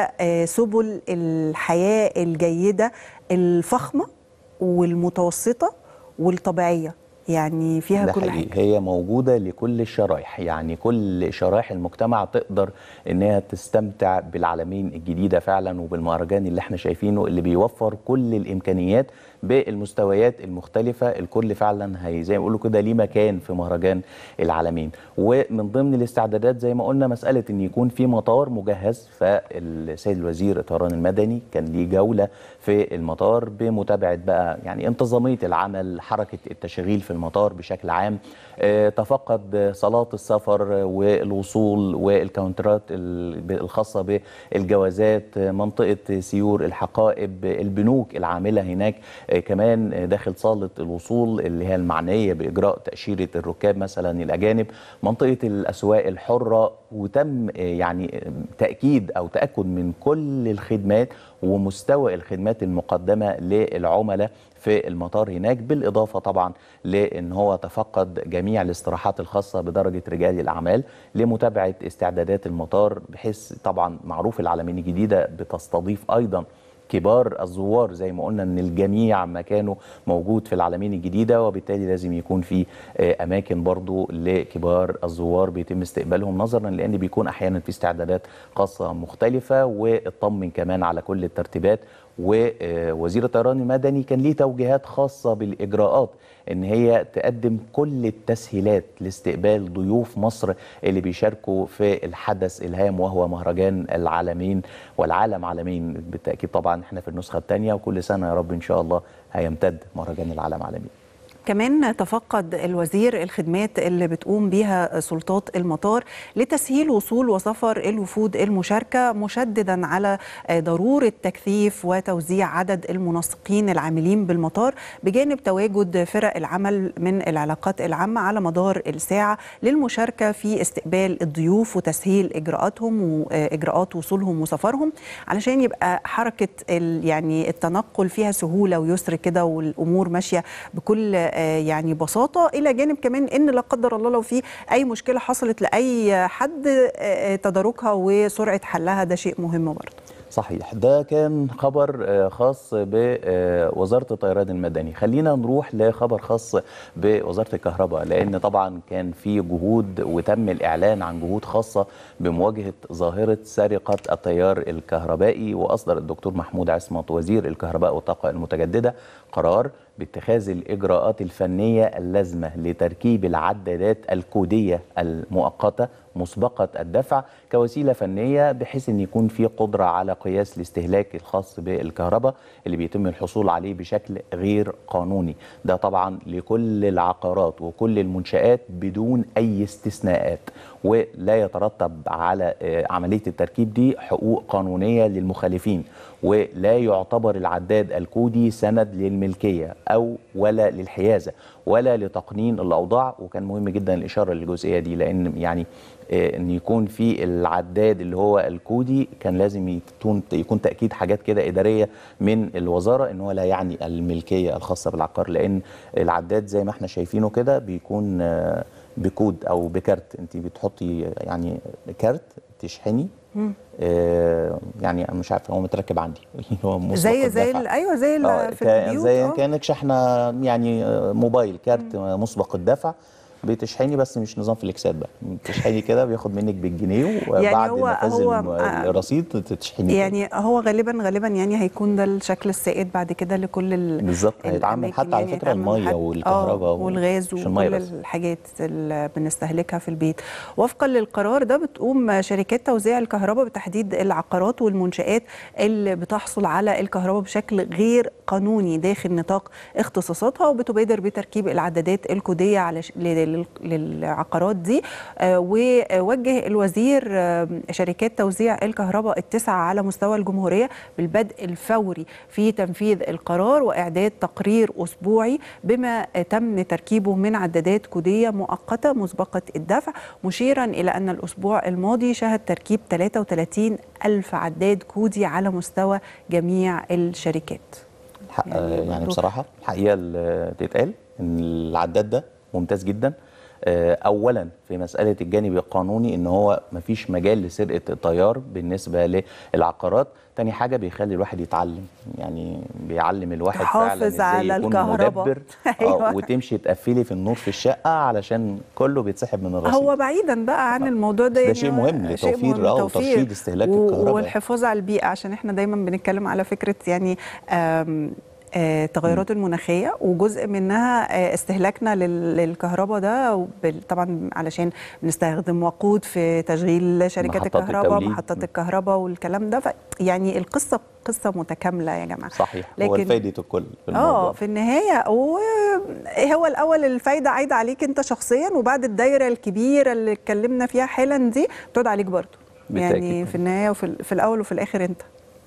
وسبل الحياه الجيده الفخمه والمتوسطه والطبيعيه يعني فيها ده كل حقيقي. حاجه هي موجودة لكل الشرايح يعني كل شرايح المجتمع تقدر انها تستمتع بالعالمين الجديدة فعلا وبالمهرجان اللي احنا شايفينه اللي بيوفر كل الامكانيات بالمستويات المختلفة الكل فعلا هي زي ما بيقولوا كده ليه مكان في مهرجان العالمين ومن ضمن الاستعدادات زي ما قلنا مسألة ان يكون في مطار مجهز فالسيد الوزير الطيران المدني كان ليه جولة في المطار بمتابعة بقى يعني انتظامية العمل حركة التشغيل في المطار بشكل عام آه، تفقد صالات السفر والوصول والكاونترات ال- الخاصة بالجوازات آه، منطقة سيور الحقائب البنوك العاملة هناك آه، كمان آه، داخل صالة الوصول اللي هي المعنية بإجراء تأشيرة الركاب مثلا الأجانب منطقة الأسواق الحرة وتم آه، يعني آه، تأكيد أو تأكد من كل الخدمات ومستوى الخدمات المقدمة للعملاء في المطار هناك بالإضافة طبعا لأن هو تفقد جميع الاستراحات الخاصة بدرجة رجال الأعمال لمتابعة استعدادات المطار بحيث طبعا معروف العالمين الجديدة بتستضيف أيضا كبار الزوار زي ما قلنا ان الجميع مكانه موجود في العالمين الجديده وبالتالي لازم يكون في آه، اماكن برضو لكبار الزوار بيتم استقبالهم نظرا لان بيكون احيانا في استعدادات خاصه مختلفه واطمن كمان على كل الترتيبات ووزير الطيران المدني كان ليه توجيهات خاصه بالاجراءات ان هي تقدم كل التسهيلات لاستقبال ضيوف مصر اللي بيشاركوا في الحدث الهام وهو مهرجان العالمين والعالم عالمين بالتاكيد طبعا احنا في النسخه الثانيه وكل سنه يا رب ان شاء الله هيمتد مهرجان العالم عالمين كمان تفقد الوزير الخدمات اللي بتقوم بيها سلطات المطار لتسهيل وصول وسفر الوفود المشاركة مشددا على ضرورة تكثيف وتوزيع عدد المنسقين العاملين بالمطار بجانب تواجد فرق العمل من العلاقات العامة على مدار الساعة للمشاركة في استقبال الضيوف وتسهيل إجراءاتهم وإجراءات وصولهم وسفرهم علشان يبقى حركة ال- يعني التنقل فيها سهولة ويسر كده والأمور ماشية بكل آه، يعني بساطه الى جانب كمان ان لا قدر الله لو في اي مشكله حصلت لاي حد آه، آه، تداركها وسرعه حلها ده شيء مهم برضه صحيح ده كان خبر آه، خاص بوزارة الطيران المدني خلينا نروح لخبر خاص بوزارة الكهرباء لأن طبعا كان في جهود وتم الإعلان عن جهود خاصة بمواجهة ظاهرة سرقة التيار الكهربائي وأصدر الدكتور محمود عصمت وزير الكهرباء والطاقة المتجددة قرار باتخاذ الإجراءات الفنية اللازمة لتركيب العدادات الكودية المؤقتة مسبقة الدفع كوسيلة فنية بحيث أن يكون في قدرة على قياس الاستهلاك الخاص بالكهرباء اللي بيتم الحصول عليه بشكل غير قانوني ده طبعا لكل العقارات وكل المنشآت بدون أي استثناءات ولا يترتب على آه، عملية التركيب دي حقوق قانونية للمخالفين ولا يعتبر العداد الكودي سند للملكية او ولا للحيازه ولا لتقنين الاوضاع وكان مهم جدا الاشاره للجزئيه دي لان يعني آه، ان يكون في العداد اللي هو الكودي كان لازم يكون يكون تاكيد حاجات كده اداريه من الوزاره ان هو لا يعني الملكيه الخاصه بالعقار لان العداد زي ما احنا شايفينه كده بيكون آه، بكود او بكارت انت بتحطي يعني كارت تشحني آه يعني أنا مش عارف هو متركب عندي اللي هو مسبق زي زي الدفع. ال- ايوه زي ال- آه، في كا- البيوت زي آه. كانك شحنه يعني آه، موبايل كارت مسبق الدفع بتشحني بس مش نظام فليكسات بقى بتشحني كده بياخد منك بالجنيه وبعد هو- نفاذ هو- الم- آه، الرصيد تشحني تاني. يعني هو غالبا غالبا يعني هيكون ده الشكل السائد بعد كده لكل ال بالظبط هيتعمل الأماكن حتى على يعني فكره هيتعمل الميه حتى- والكهرباء آه و- والغاز مش المية وكل بس. الحاجات اللي بنستهلكها في البيت وفقا للقرار ده بتقوم شركات توزيع الكهرباء بتحديد العقارات والمنشآت اللي بتحصل على الكهرباء بشكل غير قانوني داخل نطاق اختصاصاتها وبتبادر بتركيب العدادات الكودية على ش- لل- للعقارات دي آه، ووجه الوزير آه، شركات توزيع الكهرباء التسعة على مستوى الجمهورية بالبدء الفوري في تنفيذ القرار وإعداد تقرير أسبوعي بما تم تركيبه من عدادات كودية مؤقتة مسبقة الدفع مشيرا إلى أن الأسبوع الماضي شهد تركيب 33 ألف عداد كودي على مستوى جميع الشركات حق يعني يعني, يعني برضو- بصراحه الحقيقه اللي تتقال ان العداد ده ممتاز جدا آه، اولا في مساله الجانب القانوني ان هو مفيش مجال لسرقه التيار بالنسبه للعقارات تاني حاجه بيخلي الواحد يتعلم يعني بيعلم الواحد فعلا تحافظ ازاي على يكون الكهرباء. مدبر أيوة. آه وتمشي تقفلي في النور في الشقه علشان كله بيتسحب من الرصيد هو بعيدا بقى عن الموضوع ده ده يعني شيء هو مهم شيء لتوفير- مهم، آه، توفير وترشيد استهلاك و- الكهرباء. والحفاظ على البيئه عشان احنا دايما بنتكلم على فكره يعني آم آه، التغيرات المناخيه وجزء منها آه، استهلاكنا لل- للكهرباء ده وبال- طبعا علشان بنستخدم وقود في تشغيل شركات محطات الكهرباء التوليد. محطات الكهرباء والكلام ده ف- يعني القصه قصه متكامله يا جماعه صحيح هو لكن- الفايده الكل في اه الموضوع في النهايه هو هو الاول الفايده عايده عليك انت شخصيا وبعد الدايره الكبيره اللي اتكلمنا فيها حالا دي بتقعد عليك برضو يعني بالتأكيد. في النهايه وفي ال- في الاول وفي الاخر انت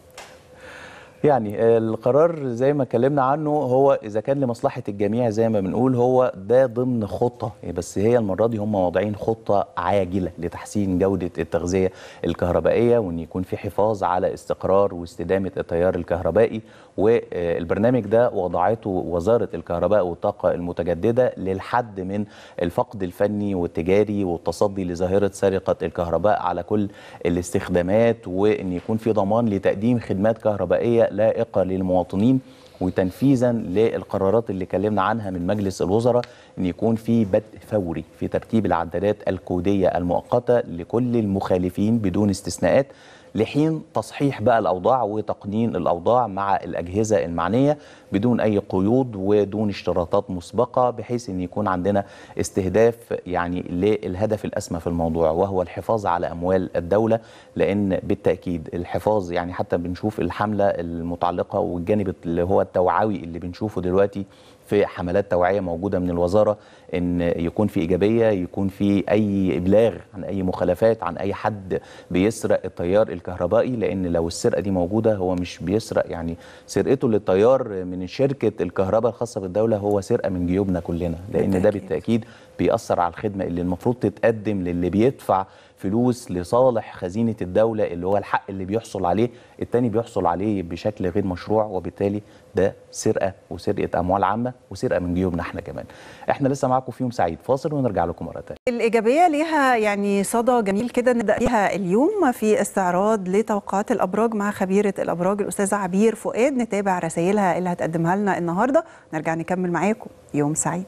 يعني القرار زي ما اتكلمنا عنه هو اذا كان لمصلحه الجميع زي ما بنقول هو ده ضمن خطه بس هي المره دي هم واضعين خطه عاجله لتحسين جوده التغذيه الكهربائيه وان يكون في حفاظ على استقرار واستدامه التيار الكهربائي والبرنامج ده وضعته وزاره الكهرباء والطاقه المتجدده للحد من الفقد الفني والتجاري والتصدي لظاهره سرقه الكهرباء على كل الاستخدامات وان يكون في ضمان لتقديم خدمات كهربائيه لائقه للمواطنين وتنفيذا للقرارات اللي اتكلمنا عنها من مجلس الوزراء ان يكون في بدء فوري في تركيب العدادات الكوديه المؤقته لكل المخالفين بدون استثناءات لحين تصحيح بقى الاوضاع وتقنين الاوضاع مع الاجهزه المعنيه بدون اي قيود ودون اشتراطات مسبقه بحيث ان يكون عندنا استهداف يعني للهدف الاسمى في الموضوع وهو الحفاظ على اموال الدوله لان بالتاكيد الحفاظ يعني حتى بنشوف الحمله المتعلقه والجانب اللي هو التوعوي اللي بنشوفه دلوقتي في حملات توعيه موجوده من الوزاره ان يكون في ايجابيه يكون في اي ابلاغ عن اي مخالفات عن اي حد بيسرق التيار الكهربائي لان لو السرقه دي موجوده هو مش بيسرق يعني سرقته للتيار من شركه الكهرباء الخاصه بالدوله هو سرقه من جيوبنا كلنا لان ده بالتأكيد. بالتاكيد بيأثر على الخدمه اللي المفروض تتقدم للي بيدفع فلوس لصالح خزينه الدوله اللي هو الحق اللي بيحصل عليه التاني بيحصل عليه بشكل غير مشروع وبالتالي ده سرقه وسرقه اموال عامه وسرقه من جيوبنا احنا كمان احنا لسه معاكم في يوم سعيد فاصل ونرجع لكم مره ثانيه الإيجابية ليها يعني صدى جميل كده نبدأ بيها اليوم في استعراض لتوقعات الأبراج مع خبيرة الأبراج الأستاذة عبير فؤاد نتابع رسائلها اللي هتقدمها لنا النهاردة نرجع نكمل معاكم يوم سعيد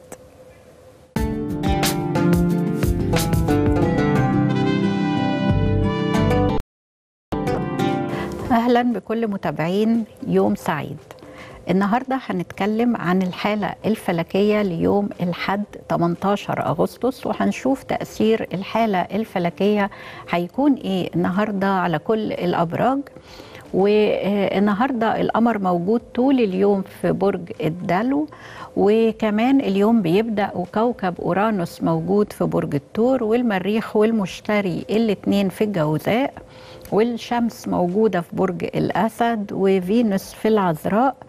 اهلا بكل متابعين يوم سعيد النهارده هنتكلم عن الحاله الفلكيه ليوم الحد 18 اغسطس وهنشوف تاثير الحاله الفلكيه هيكون ايه النهارده على كل الابراج والنهارده القمر موجود طول اليوم في برج الدلو وكمان اليوم بيبدا وكوكب اورانوس موجود في برج الثور والمريخ والمشتري الاثنين في الجوزاء والشمس موجودة في برج الأسد وفينوس في العذراء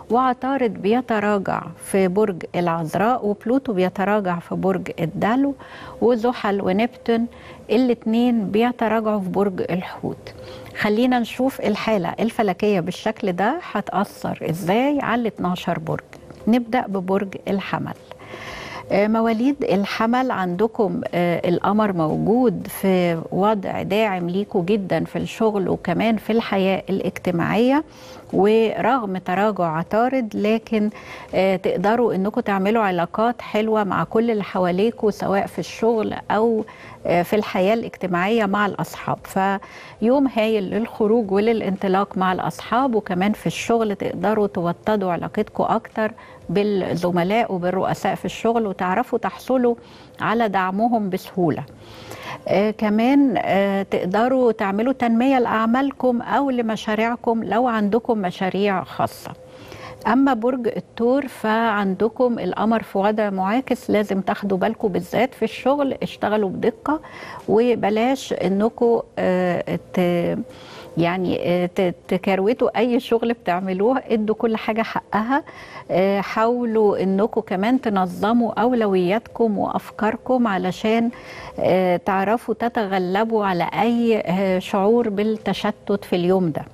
وعطارد بيتراجع في برج العذراء وبلوتو بيتراجع في برج الدلو وزحل ونبتون الاثنين بيتراجعوا في برج الحوت خلينا نشوف الحالة الفلكية بالشكل ده هتأثر ازاي على ال 12 برج نبدأ ببرج الحمل آه، مواليد الحمل عندكم آه، القمر موجود في وضع داعم ليكوا جدا في الشغل وكمان في الحياة الاجتماعية ورغم تراجع عطارد لكن آه، تقدروا انكم تعملوا علاقات حلوة مع كل اللي حواليكوا سواء في الشغل او آه، في الحياة الاجتماعية مع الأصحاب فيوم هايل للخروج وللانطلاق مع الأصحاب وكمان في الشغل تقدروا توطدوا علاقتكم أكتر بالزملاء وبالرؤساء في الشغل وتعرفوا تحصلوا على دعمهم بسهولة آه كمان آه تقدروا تعملوا تنمية لأعمالكم أو لمشاريعكم لو عندكم مشاريع خاصة أما برج الثور فعندكم القمر في وضع معاكس لازم تاخدوا بالكم بالذات في الشغل اشتغلوا بدقة وبلاش انكم آه ت- يعني آه، ت- تكروتوا اي شغل بتعملوه ادوا كل حاجه حقها آه، حاولوا انكم كمان تنظموا اولوياتكم وافكاركم علشان آه، تعرفوا تتغلبوا على اي آه، شعور بالتشتت في اليوم ده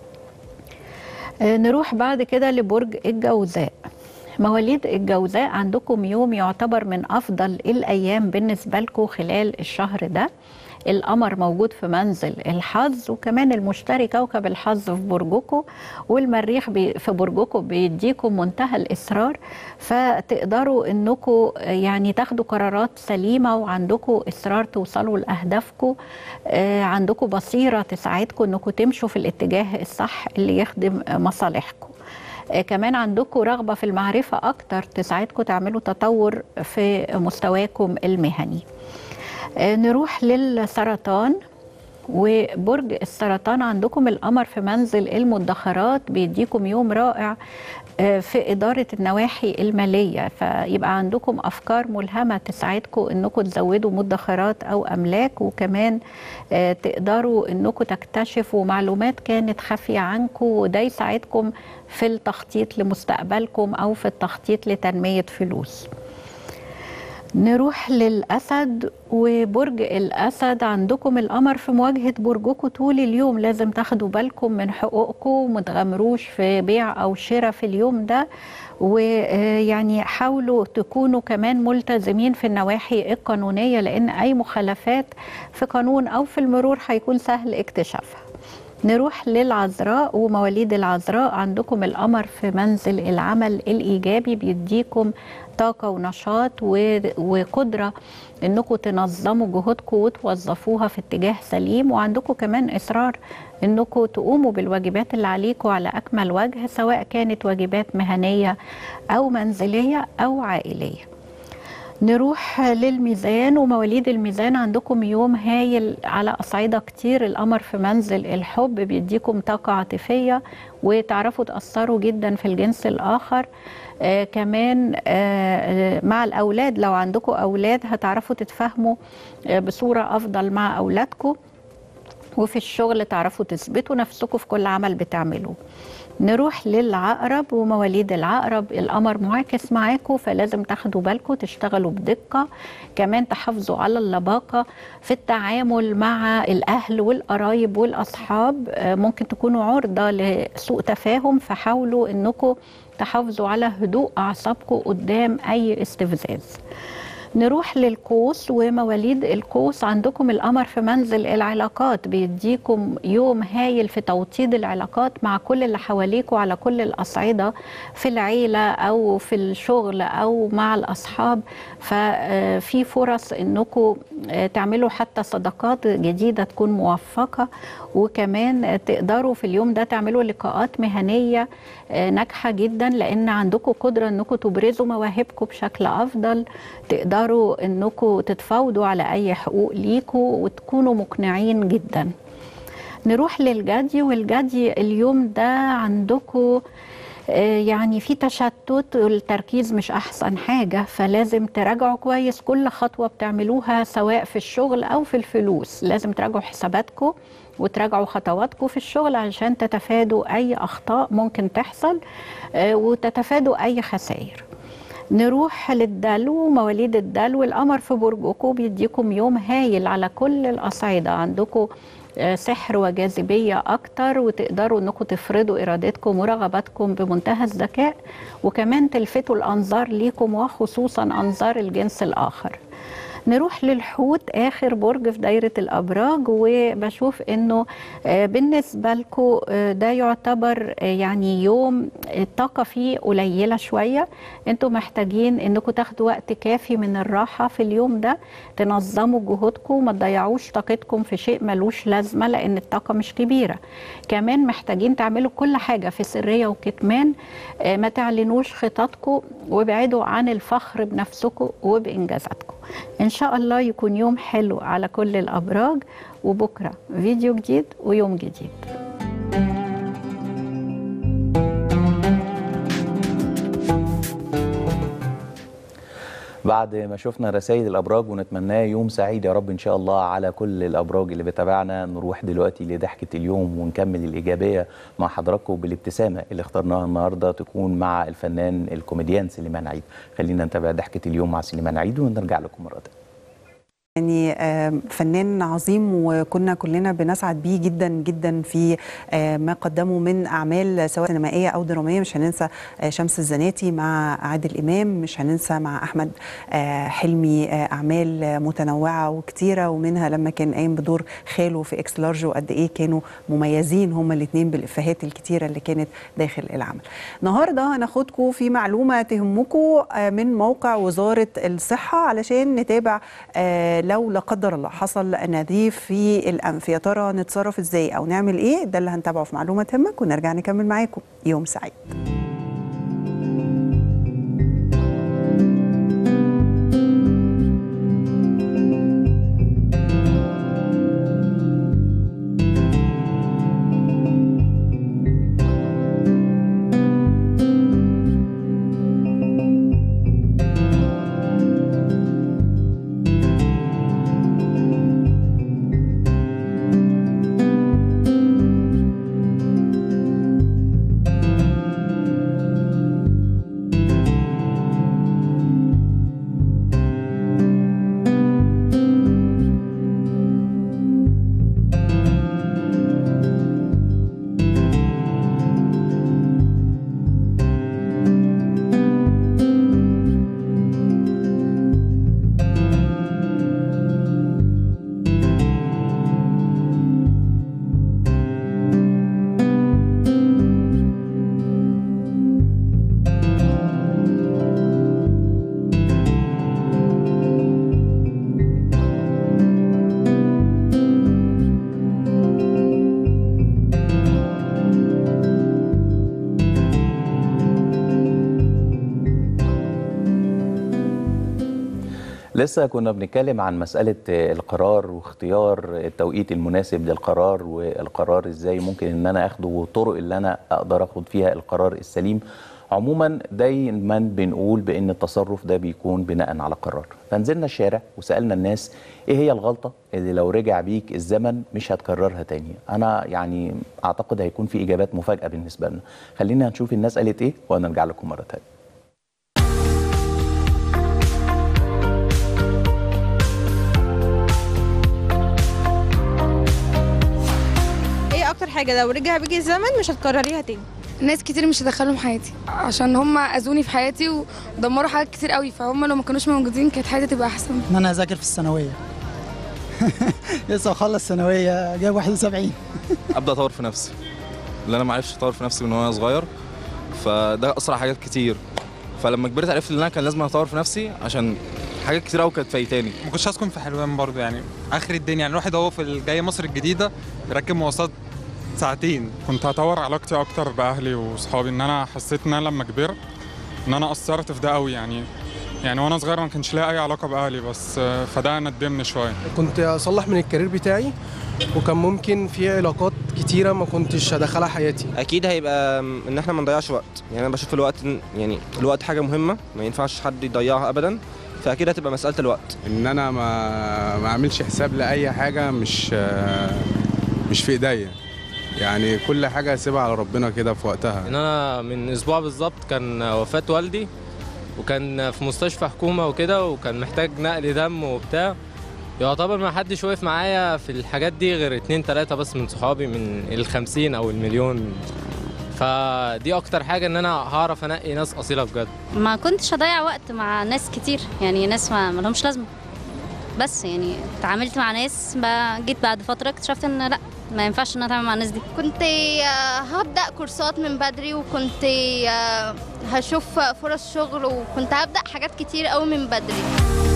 آه، نروح بعد كده لبرج الجوزاء مواليد الجوزاء عندكم يوم يعتبر من افضل الايام بالنسبه لكم خلال الشهر ده القمر موجود في منزل الحظ وكمان المشتري كوكب الحظ في برجكم والمريخ بي في برجكم بيديكم منتهى الاصرار فتقدروا انكم يعني تاخدوا قرارات سليمه وعندكم اصرار توصلوا لاهدافكم آه، عندكم بصيره تساعدكم انكم تمشوا في الاتجاه الصح اللي يخدم مصالحكم آه، كمان عندكم رغبة في المعرفة أكتر تساعدكم تعملوا تطور في مستواكم المهني آه، نروح للسرطان وبرج السرطان عندكم القمر في منزل المدخرات بيديكم يوم رائع آه، في إدارة النواحي المالية فيبقى عندكم أفكار ملهمة تساعدكم أنكم تزودوا مدخرات أو أملاك وكمان آه، تقدروا أنكم تكتشفوا معلومات كانت خافية عنكم وده يساعدكم في التخطيط لمستقبلكم أو في التخطيط لتنمية فلوس نروح للأسد وبرج الأسد عندكم القمر في مواجهة برجكم طول اليوم لازم تاخدوا بالكم من حقوقكم ومتغامروش في بيع أو شراء في اليوم ده ويعني حاولوا تكونوا كمان ملتزمين في النواحي القانونية لأن أي مخالفات في قانون أو في المرور هيكون سهل اكتشافها نروح للعذراء ومواليد العذراء عندكم القمر في منزل العمل الإيجابي بيديكم طاقة ونشاط و- وقدرة انكم تنظموا جهودكم وتوظفوها في اتجاه سليم وعندكم كمان اصرار انكم تقوموا بالواجبات اللي عليكم على اكمل وجه سواء كانت واجبات مهنية او منزلية او عائلية نروح للميزان ومواليد الميزان عندكم يوم هايل على أصعدة كتير القمر في منزل الحب بيديكم طاقة عاطفية وتعرفوا تأثروا جدا في الجنس الآخر آه كمان آه آه، مع الأولاد لو عندكم أولاد هتعرفوا تتفاهموا آه بصورة أفضل مع أولادكم وفي الشغل تعرفوا تثبتوا نفسكم في كل عمل بتعملوه نروح للعقرب ومواليد العقرب القمر معاكس معاكم فلازم تاخدوا بالكم تشتغلوا بدقة كمان تحافظوا على اللباقة في التعامل مع الأهل والقرايب والأصحاب آه، ممكن تكونوا عرضة لسوء تفاهم فحاولوا أنكم تحافظوا على هدوء أعصابكم قدام أي استفزاز نروح للقوس ومواليد القوس عندكم القمر في منزل العلاقات بيديكم يوم هايل في توطيد العلاقات مع كل اللي حواليكوا على كل الأصعدة في العيلة أو في الشغل أو مع الأصحاب ففي فرص أنكم تعملوا حتى صداقات جديدة تكون موفقة وكمان تقدروا في اليوم ده تعملوا لقاءات مهنية ناجحة جدا لأن عندكم قدرة أنكم تبرزوا مواهبكم بشكل أفضل تقدروا أنكم تتفاوضوا على أي حقوق ليكوا وتكونوا مقنعين جدا نروح للجدي والجدي اليوم ده عندكم يعني في تشتت والتركيز مش احسن حاجه فلازم تراجعوا كويس كل خطوه بتعملوها سواء في الشغل او في الفلوس لازم تراجعوا حساباتكم وتراجعوا خطواتكم في الشغل علشان تتفادوا اي اخطاء ممكن تحصل آه، وتتفادوا اي خسائر نروح للدلو مواليد الدلو القمر في برجكم بيديكم يوم هايل على كل الأصعدة عندكم آه، سحر وجاذبية أكتر وتقدروا أنكم تفرضوا إرادتكم ورغباتكم بمنتهى الذكاء وكمان تلفتوا الأنظار ليكم وخصوصا أنظار الجنس الآخر نروح للحوت اخر برج في دايره الابراج وبشوف انه آه، بالنسبه لكم ده يعتبر آه، يعني يوم الطاقه فيه قليله شويه انتوا محتاجين انكم تاخدوا وقت كافي من الراحه في اليوم ده تنظموا جهودكم ما تضيعوش طاقتكم في شيء ملوش لازمه لان الطاقه مش كبيره كمان محتاجين تعملوا كل حاجه في سريه وكتمان آه، ما تعلنوش خططكم وابعدوا عن الفخر بنفسكم وبانجازاتكم ان شاء الله يكون يوم حلو على كل الابراج وبكره فيديو جديد ويوم جديد بعد ما شفنا رسائل الابراج ونتمناه يوم سعيد يا رب ان شاء الله على كل الابراج اللي بتابعنا نروح دلوقتي لضحكه اليوم ونكمل الايجابيه مع حضراتكم بالابتسامه اللي اخترناها النهارده تكون مع الفنان الكوميديان سليمان عيد خلينا نتابع ضحكه اليوم مع سليمان عيد ونرجع لكم مره تانية يعني آم، فنان عظيم وكنا كلنا بنسعد بيه جدا جدا في آه، ما قدمه من اعمال سواء سينمائيه او دراميه مش هننسى آه، شمس الزناتي مع عادل امام مش هننسى مع احمد آه، حلمي آه، اعمال متنوعه وكتيره ومنها لما كان قايم بدور خاله في اكس لارج وقد ايه كانوا مميزين هما الاثنين بالافيهات الكتيره اللي كانت داخل العمل. النهارده هناخدكم في معلومه تهمكم آه، من موقع وزاره الصحه علشان نتابع آه، لو لا قدر الله حصل نزيف في الانف يا ترى نتصرف ازاي او نعمل ايه ده اللي هنتابعه في معلومه تهمك ونرجع نكمل معاكم يوم سعيد لسه كنا بنتكلم عن مسألة القرار واختيار التوقيت المناسب للقرار والقرار ازاي ممكن ان انا اخده والطرق اللي انا اقدر اخد فيها القرار السليم عموما دايما بنقول بان التصرف ده بيكون بناء على قرار فنزلنا الشارع وسالنا الناس ايه هي الغلطه اللي لو رجع بيك الزمن مش هتكررها تاني انا يعني اعتقد هيكون في اجابات مفاجاه بالنسبه لنا خلينا نشوف الناس قالت ايه ونرجع لكم مره تانيه ايه اكتر حاجه لو رجع بيجي الزمن مش هتكرريها تاني ناس كتير مش هدخلهم حياتي عشان هم اذوني في حياتي ودمروا حاجات كتير قوي فهم لو ما كانوش موجودين كانت حياتي تبقى احسن ان انا اذاكر في الثانويه لسه مخلص ثانويه جايب 71 ابدا اطور في نفسي اللي انا ما عرفتش اطور في نفسي من وانا صغير فده اسرع حاجات كتير فلما كبرت عرفت ان انا كان لازم اطور في نفسي عشان حاجات كتير قوي كانت فايتاني ما كنتش هسكن في حلوان برضو يعني اخر الدنيا يعني الواحد هو في ال- جاي مصر الجديده بيركب مواصلات ساعتين كنت هطور علاقتي اكتر باهلي وصحابي ان انا حسيت ان انا لما كبرت ان انا قصرت في ده قوي يعني يعني وانا صغير ما كانش ليا اي علاقه باهلي بس آه، فده ندمني شويه كنت اصلح من الكارير بتاعي وكان ممكن في علاقات كتيره ما كنتش هدخلها حياتي اكيد هيبقى ان احنا ما نضيعش وقت يعني انا بشوف الوقت إن- يعني الوقت حاجه مهمه ما ينفعش حد يضيعها ابدا فاكيد هتبقى مساله الوقت ان انا ما ما اعملش حساب لاي حاجه مش مش في ايديا يعني كل حاجه هسيبها على ربنا كده في وقتها ان انا من اسبوع بالظبط كان وفاه والدي وكان في مستشفى حكومه وكده وكان محتاج نقل دم وبتاع يعتبر ما حدش وقف معايا في الحاجات دي غير اتنين تلاتة بس من صحابي من الخمسين او المليون فدي اكتر حاجه ان انا هعرف انقي ناس اصيله بجد ما كنتش هضيع وقت مع ناس كتير يعني ناس ما ما لهمش لازمه بس يعني اتعاملت مع ناس ب- جيت بعد فتره اكتشفت ان لا ما ينفعش ان انا اتعامل مع الناس دي كنت آه، هبدأ كورسات من بدري وكنت آه، هشوف فرص شغل وكنت هبدأ حاجات كتير قوي من بدري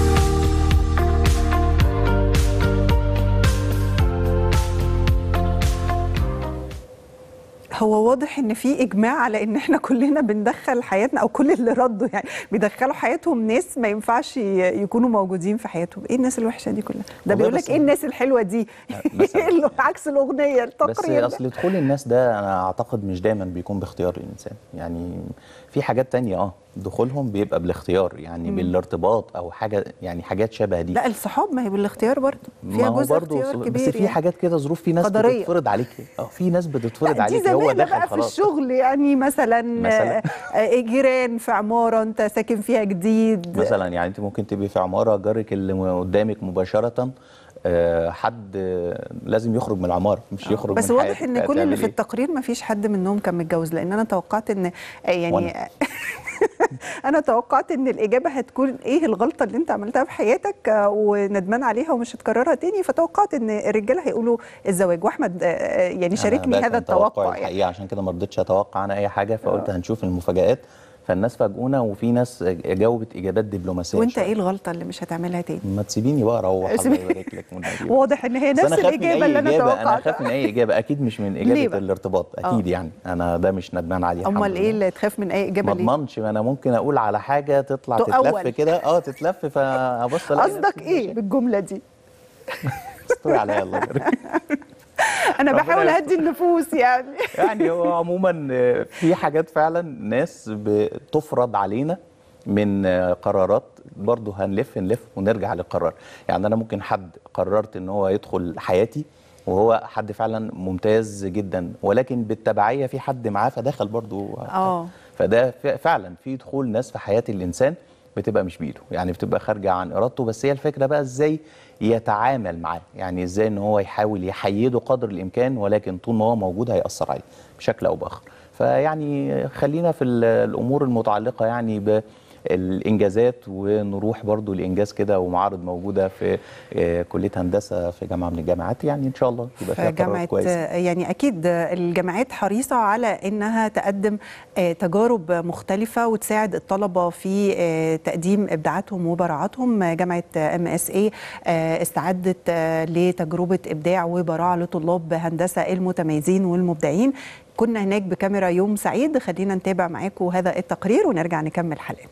هو واضح ان في اجماع على ان احنا كلنا بندخل حياتنا او كل اللي ردوا يعني بيدخلوا حياتهم ناس ما ينفعش ي- يكونوا موجودين في حياتهم ايه الناس الوحشه دي كلها ده والله بيقول بس- لك ايه الناس الحلوه دي اللي عكس الاغنيه بس التقرير ده. اصل دخول الناس ده انا اعتقد مش دايما بيكون باختيار الانسان يعني في حاجات تانية اه دخولهم بيبقى بالاختيار يعني مم. بالارتباط او حاجه يعني حاجات شبه دي لا الصحاب ما هي بالاختيار برضه ما فيها هو جزء برضه اختيار بس كبير في يعني. حاجات كده ظروف في ناس قدرية. بتتفرض عليك اه في ناس بتتفرض دي عليك هو زمان دخل بقى في خلاص الشغل يعني مثلا, مثلاً؟ آه، آه، جيران في عماره انت ساكن فيها جديد مثلا يعني انت ممكن تبقي في عماره جارك اللي قدامك مباشره آه، حد آه، لازم يخرج من العماره مش يخرج بس من واضح حياتك. ان كل هتعمل اللي في إيه؟ التقرير ما فيش حد منهم كان متجوز لان انا توقعت ان آه، يعني وأنا. انا توقعت ان الاجابه هتكون ايه الغلطه اللي انت عملتها في حياتك آه، وندمان عليها ومش هتكررها تاني فتوقعت ان الرجاله هيقولوا الزواج واحمد آه، آه، يعني أنا شاركني ده هذا كان توقعي التوقع يعني الحقيقه عشان كده ما رضيتش اتوقع انا اي حاجه فقلت هنشوف المفاجآت فالناس فاجئونا وفي ناس جاوبت اجابات دبلوماسيه وانت شوية. ايه الغلطه اللي مش هتعملها تاني ما تسيبيني بقى اروح الله سيبيني. يبارك لك والنبي. واضح ان هي بس نفس أنا خاف من الاجابه أي اللي انا إجابة. انا توقعتها خاف من اي اجابه اكيد مش من ليه اجابه بقى؟ الارتباط آه. اكيد يعني انا ده مش ندمان عليه الحمد امال لله. ايه اللي تخاف من اي اجابه ما ليه اضمنش ما انا ممكن اقول على حاجه تطلع تؤول. تتلف كده اه تتلف فابص الاقي قصدك ايه بالجمله دي استوري عليا الله يبارك انا ربنا بحاول يستر. اهدي النفوس يعني يعني هو عموما آه، في حاجات فعلا ناس بتفرض علينا من آه، قرارات برضه هنلف نلف ونرجع للقرار يعني انا ممكن حد قررت ان هو يدخل حياتي وهو حد فعلا ممتاز جدا ولكن بالتبعيه في حد معاه فدخل برضه اه فده ف- فعلا في دخول ناس في حياه الانسان بتبقى مش بايده يعني بتبقى خارجه عن ارادته بس هي الفكره بقى ازاي يتعامل معاه يعني ازاي ان هو يحاول يحيده قدر الامكان ولكن طول ما هو موجود هيأثر عليه بشكل او باخر فيعني خلينا في ال- الامور المتعلقه يعني بالانجازات ونروح برضو لانجاز كده ومعارض موجوده في آه، كليه هندسه في جامعه من الجامعات يعني ان شاء الله يبقى فيها جامعة قرارات كويسه يعني أكيد الجامعات حريصة على أنها تقدم آه، تجارب مختلفة وتساعد الطلبة في آه، تقديم إبداعاتهم وبراعاتهم آه، جامعة ام اس اي استعدت آه، لتجربة إبداع وبراعة لطلاب هندسة المتميزين والمبدعين كنا هناك بكاميرا يوم سعيد خلينا نتابع معاكم هذا التقرير ونرجع نكمل حلقة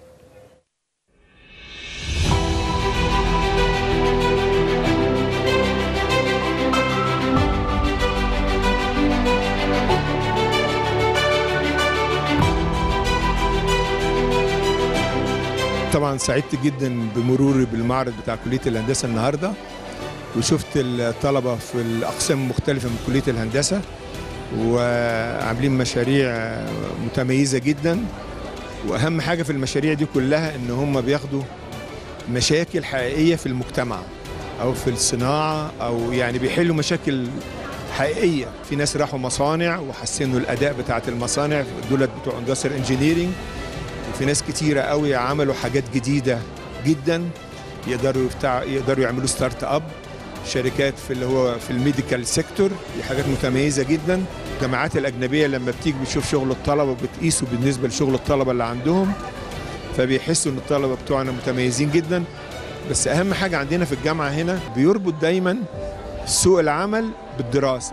طبعا سعدت جدا بمروري بالمعرض بتاع كليه الهندسه النهارده وشفت الطلبه في الاقسام المختلفه من كليه الهندسه وعاملين مشاريع متميزه جدا واهم حاجه في المشاريع دي كلها ان هم بياخدوا مشاكل حقيقيه في المجتمع او في الصناعه او يعني بيحلوا مشاكل حقيقيه في ناس راحوا مصانع وحسنوا الاداء بتاعه المصانع دولت بتوع اندستريال انجينيرنج وفي ناس كتيرة قوي عملوا حاجات جديدة جدا يقدروا يفتع... يقدروا يعملوا ستارت اب شركات في اللي هو في الميديكال سيكتور دي حاجات متميزة جدا الجامعات الأجنبية لما بتيجي بتشوف شغل الطلبة بتقيسه بالنسبة لشغل الطلبة اللي عندهم فبيحسوا ان الطلبة بتوعنا متميزين جدا بس أهم حاجة عندنا في الجامعة هنا بيربط دايما سوق العمل بالدراسة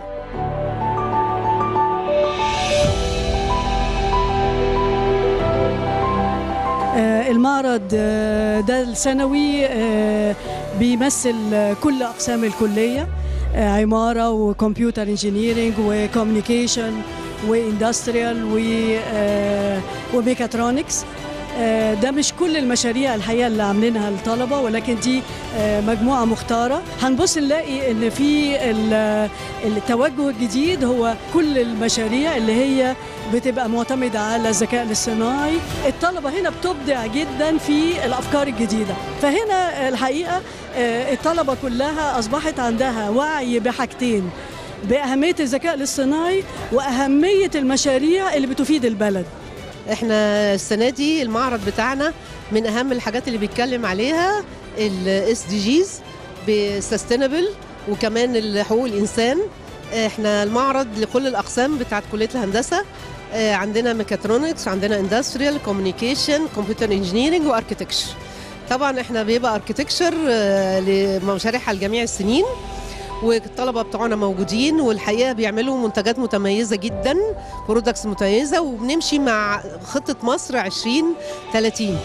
آه، المعرض آه، ده السنوي آه، بيمثل آه، كل أقسام الكلية آه، عمارة وكمبيوتر انجينيرينج وكوميونيكيشن واندستريال وميكاترونكس آه، ده مش كل المشاريع الحقيقه اللي عاملينها الطلبه ولكن دي آه، مجموعه مختاره هنبص نلاقي ان في ال- التوجه الجديد هو كل المشاريع اللي هي بتبقى معتمده على الذكاء الاصطناعي الطلبه هنا بتبدع جدا في الافكار الجديده فهنا الحقيقه آه، الطلبه كلها اصبحت عندها وعي بحاجتين باهميه الذكاء الاصطناعي واهميه المشاريع اللي بتفيد البلد احنا السنه دي المعرض بتاعنا من اهم الحاجات اللي بيتكلم عليها الاس دي جيز بسستينبل وكمان حقوق الانسان احنا المعرض لكل الاقسام بتاعت كليه الهندسه اه، عندنا ميكاترونكس عندنا اندستريال كوميونيكيشن كمبيوتر انجينيرنج واركتكتشر طبعا احنا بيبقى اركتكتشر لمشاريعها لجميع السنين والطلبه بتوعنا موجودين والحقيقه بيعملوا منتجات متميزه جدا برودكتس متميزه وبنمشي مع خطه مصر 2030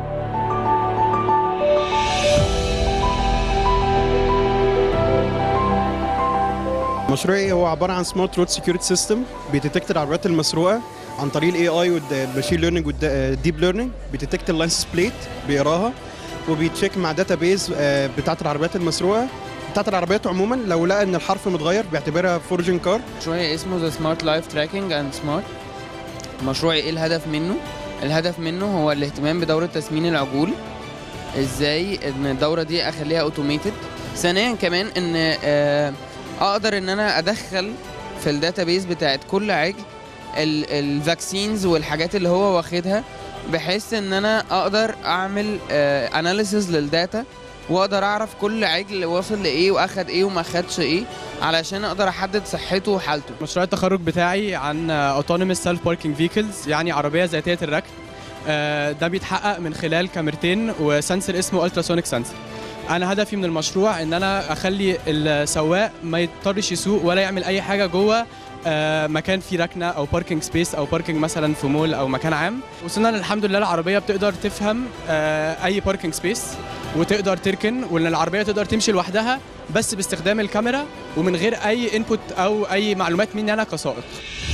مشروعي هو عباره عن سمارت رود سكيورتي سيستم بيديتكت العربيات المسروقه عن طريق الاي اي والماشين ليرنينج والديب ليرنينج بيديتكت اللايسنس بليت بيقراها وبيتشيك مع داتا بيز بتاعت العربيات المسروقه بتاعت العربيات عموما لو لقى ان الحرف متغير بيعتبرها فورجن كار مشروعي اسمه ذا سمارت لايف تراكنج اند سمارت مشروعي ايه الهدف منه الهدف منه هو الاهتمام بدورة تسمين العجول ازاي ان الدورة دي اخليها اوتوميتد ثانيا كمان ان آه، اقدر ان انا ادخل في الداتابيز بتاعت كل عجل الفاكسينز والحاجات اللي هو واخدها بحيث ان انا اقدر اعمل اناليسز للداتا واقدر اعرف كل عجل واصل لايه واخد ايه وما خدش ايه علشان اقدر احدد صحته وحالته مشروع التخرج بتاعي عن autonomous self parking vehicles يعني عربية ذاتية الركن آه، ده بيتحقق من خلال كاميرتين وسنسر اسمه التراسونيك سنسر انا هدفي من المشروع ان انا اخلي السواق ما يضطرش يسوق ولا يعمل اي حاجه جوه آه، مكان فيه ركنه او باركينج سبيس او باركينج مثلا في مول او مكان عام وصلنا الحمد لله العربيه بتقدر تفهم آه، اي باركينج سبيس وتقدر تركن وان العربيه تقدر تمشي لوحدها بس باستخدام الكاميرا ومن غير اي انبوت او اي معلومات مني انا كسائق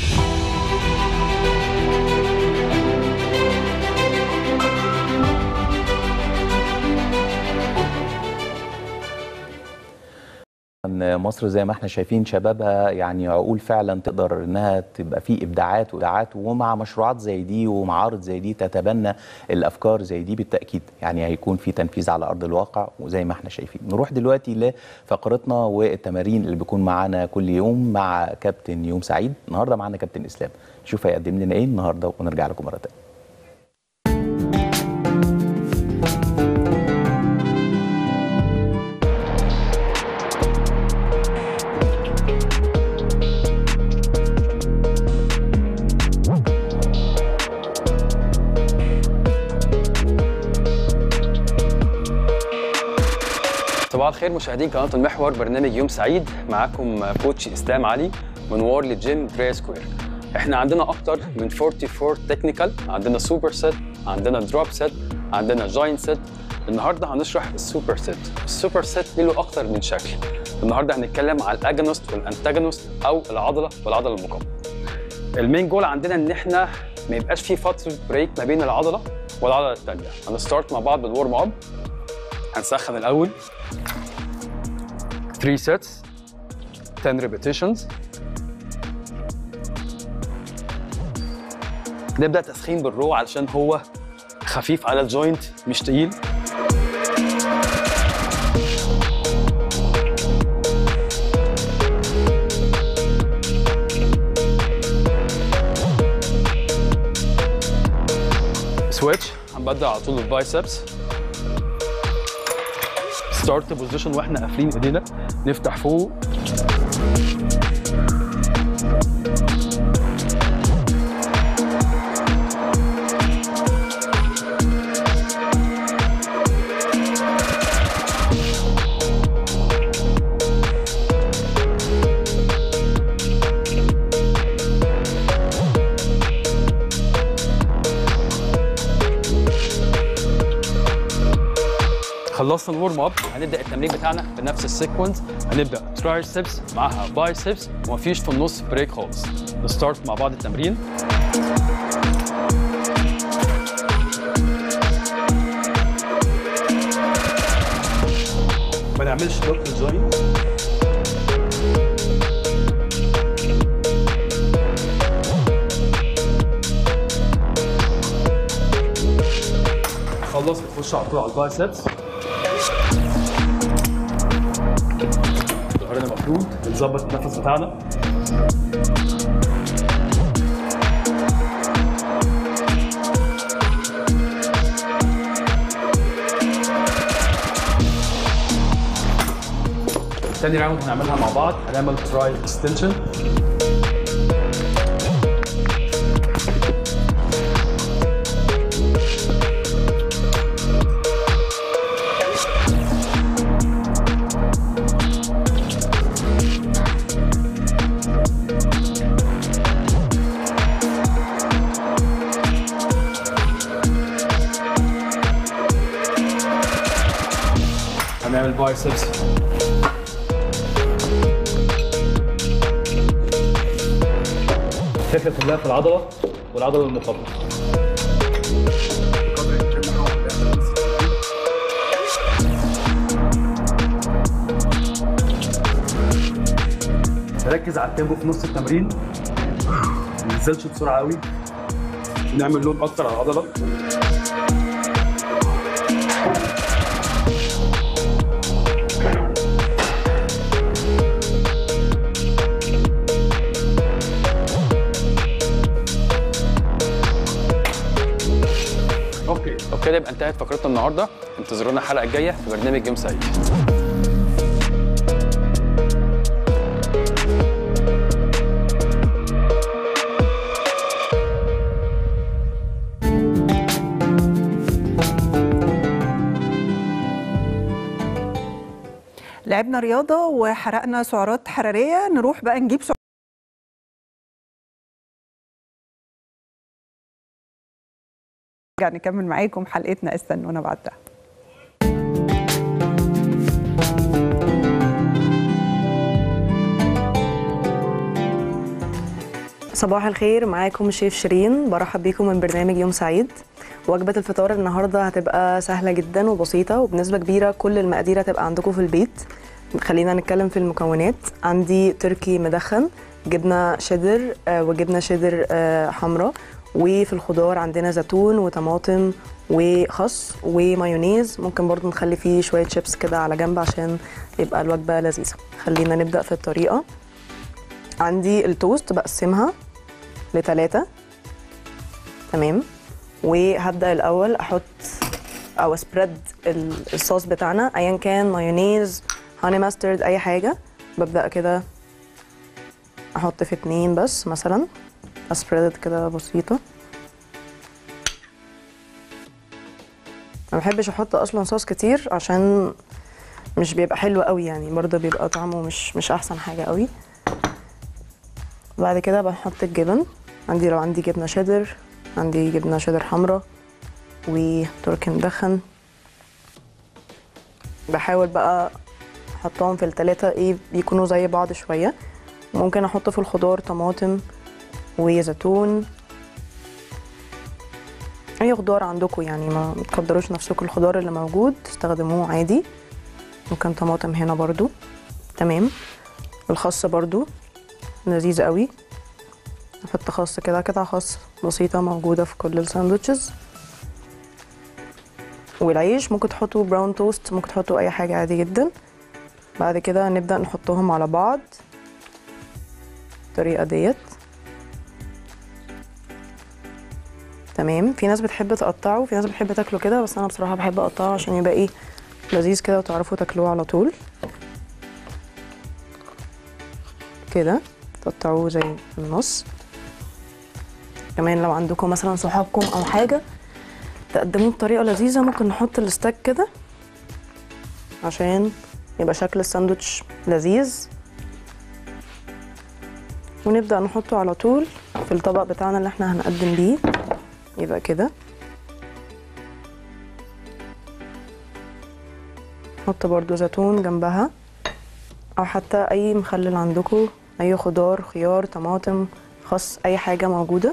إن مصر زي ما احنا شايفين شبابها يعني عقول فعلا تقدر انها تبقى في ابداعات وابداعات ومع مشروعات زي دي ومعارض زي دي تتبنى الافكار زي دي بالتاكيد يعني هيكون في تنفيذ على ارض الواقع وزي ما احنا شايفين نروح دلوقتي لفقرتنا والتمارين اللي بيكون معانا كل يوم مع كابتن يوم سعيد النهارده معانا كابتن اسلام نشوف هيقدم لنا ايه النهارده ونرجع لكم مره تانيه صباح الخير مشاهدين قناه المحور برنامج يوم سعيد معاكم كوتش اسلام علي من وورلد جيم بري سكوير احنا عندنا اكتر من 44 تكنيكال عندنا سوبر سيت عندنا دروب سيت عندنا جاينت سيت النهارده هنشرح السوبر سيت السوبر سيت له اكتر من شكل النهارده هنتكلم على الاجونست والانتاجونست او العضله والعضله المقاومه المين جول عندنا ان احنا ما يبقاش في فتره بريك ما بين العضله والعضله الثانيه هنستارت مع بعض بالورم اب هنسخن الاول 3 sets 10 repetitions نبدا تسخين بالرو علشان هو خفيف على الجوينت مش تقيل سويتش هنبدأ على طول البايسبس ستارت بوزيشن واحنا قافلين ايدينا نفتح فوق خلصنا الورم اب هنبدا التمرين بتاعنا بنفس السيكونس هنبدا ترايسبس معاها بايسبس ومفيش في النص بريك خالص نستارت مع بعض التمرين يعملش دكتور جوني خلص بتخش على طول على البايسبس ظهرنا مفروض بنظبط النفس بتاعنا تاني راوند هنعملها مع بعض هنعمل تراي اكستنشن هنعمل بايسبس الفكره كلها في العضله والعضله المقابله نركز على التيمبو في نص التمرين ما ننزلش بسرعه قوي ونعمل لود اكتر على العضله اوكي وبكده يبقى انتهت فقرتنا النهارده انتظرونا الحلقه الجايه في برنامج يوم سعيد لعبنا رياضه وحرقنا سعرات حراريه نروح بقى نجيب سعرات نرجع نكمل معاكم حلقتنا استنونا بعدها صباح الخير معاكم شيف شيرين برحب بيكم من برنامج يوم سعيد وجبة الفطار النهاردة هتبقى سهلة جدا وبسيطة وبنسبة كبيرة كل المقادير هتبقى عندكم في البيت خلينا نتكلم في المكونات عندي تركي مدخن جبنة شيدر آه، وجبنة شيدر آه، حمراء وفي الخضار عندنا زيتون وطماطم وخس ومايونيز ممكن برضو نخلي فيه شوية شيبس كده على جنب عشان يبقى الوجبة لذيذة خلينا نبدأ في الطريقة عندي التوست بقسمها لتلاتة تمام وهبدأ الأول أحط أو سبريد الصوص بتاعنا أيا كان مايونيز هاني ماسترد أي حاجة ببدأ كده أحط في اتنين بس مثلا اسبريد كده بسيطة ما بحبش احط اصلا صوص كتير عشان مش بيبقى حلو قوي يعني برضه بيبقى طعمه مش مش احسن حاجة قوي بعد كده بحط الجبن عندي لو عندي جبنة شيدر عندي جبنة شيدر حمراء وتركي مدخن بحاول بقى احطهم في التلاتة ايه بيكونوا زي بعض شوية ممكن احط في الخضار طماطم وزيتون اي خضار عندكم يعني ما تقدروش نفسكم الخضار اللي موجود تستخدموه عادي ممكن طماطم هنا برضو تمام الخس برضو لذيذ قوي احط خس كده قطع خس بسيطه موجوده في كل الساندوتشز والعيش ممكن تحطوا براون توست ممكن تحطوا اي حاجه عادي جدا بعد كده نبدا نحطهم على بعض الطريقه ديت تمام في ناس بتحب تقطعه وفي ناس بتحب تاكله كده بس انا بصراحه بحب اقطعه عشان يبقى ايه لذيذ كده وتعرفوا تاكلوه على طول كده تقطعوه زي في النص كمان لو عندكم مثلا صحابكم او حاجه تقدموه بطريقه لذيذه ممكن نحط الستاك كده عشان يبقى شكل الساندوتش لذيذ ونبدأ نحطه على طول في الطبق بتاعنا اللي احنا هنقدم بيه يبقى كده نحط برضو زيتون جنبها او حتى اي مخلل عندكم اي خضار خيار طماطم خس اي حاجة موجودة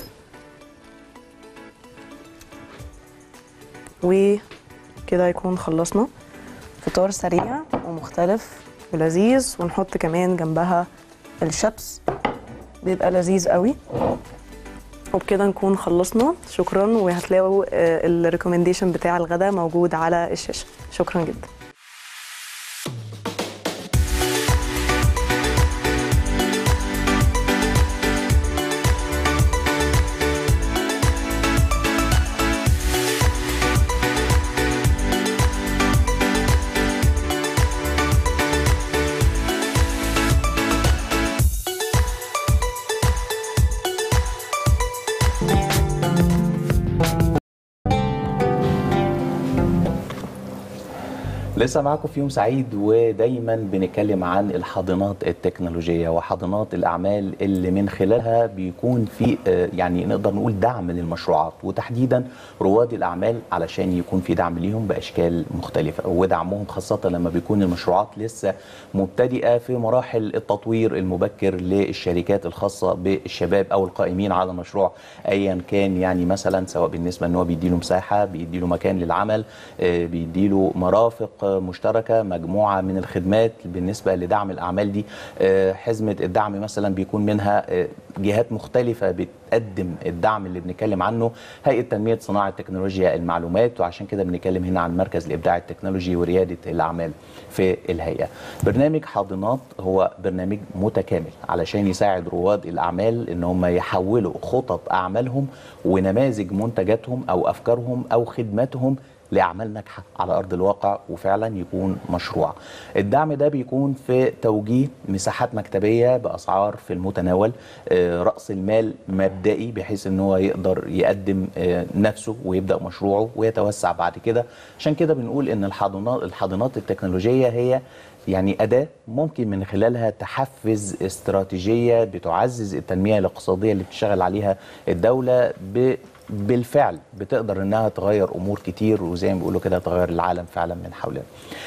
وكده يكون خلصنا فطار سريع ومختلف ولذيذ ونحط كمان جنبها الشبس بيبقى لذيذ قوي وبكده نكون خلصنا شكرا وهتلاقوا الريكومنديشن بتاع الغداء موجود على الشاشه شكرا جدا لسه معاكم في يوم سعيد ودايما بنتكلم عن الحاضنات التكنولوجية وحاضنات الأعمال اللي من خلالها بيكون في آه، يعني نقدر نقول دعم للمشروعات وتحديدا رواد الأعمال علشان يكون في دعم ليهم بأشكال مختلفة ودعمهم خاصة لما بيكون المشروعات لسه مبتدئة في مراحل التطوير المبكر للشركات الخاصة بالشباب أو القائمين على مشروع أيا كان يعني مثلا سواء بالنسبة أن هو بيديله مساحة بيديله مكان للعمل آه، بيديله مرافق مشتركه مجموعه من الخدمات بالنسبه لدعم الاعمال دي آه، حزمه الدعم مثلا بيكون منها آه، جهات مختلفه بتقدم الدعم اللي بنتكلم عنه هيئه تنميه صناعه تكنولوجيا المعلومات وعشان كده بنتكلم هنا عن مركز الابداع التكنولوجي ورياده الاعمال في الهيئه برنامج حاضنات هو برنامج متكامل علشان يساعد رواد الاعمال ان هم يحولوا خطط اعمالهم ونماذج منتجاتهم او افكارهم او خدماتهم لاعمال ناجحه على ارض الواقع وفعلا يكون مشروع. الدعم ده بيكون في توجيه مساحات مكتبيه باسعار في المتناول، آه، راس المال مبدئي بحيث ان هو يقدر يقدم آه، نفسه ويبدا مشروعه ويتوسع بعد كده، عشان كده بنقول ان الحاضنات الحاضنات التكنولوجيه هي يعني أداة ممكن من خلالها تحفز استراتيجية بتعزز التنمية الاقتصادية اللي بتشتغل عليها الدولة ب بالفعل بتقدر انها تغير امور كتير وزي ما بيقولوا كده تغير العالم فعلا من حولنا.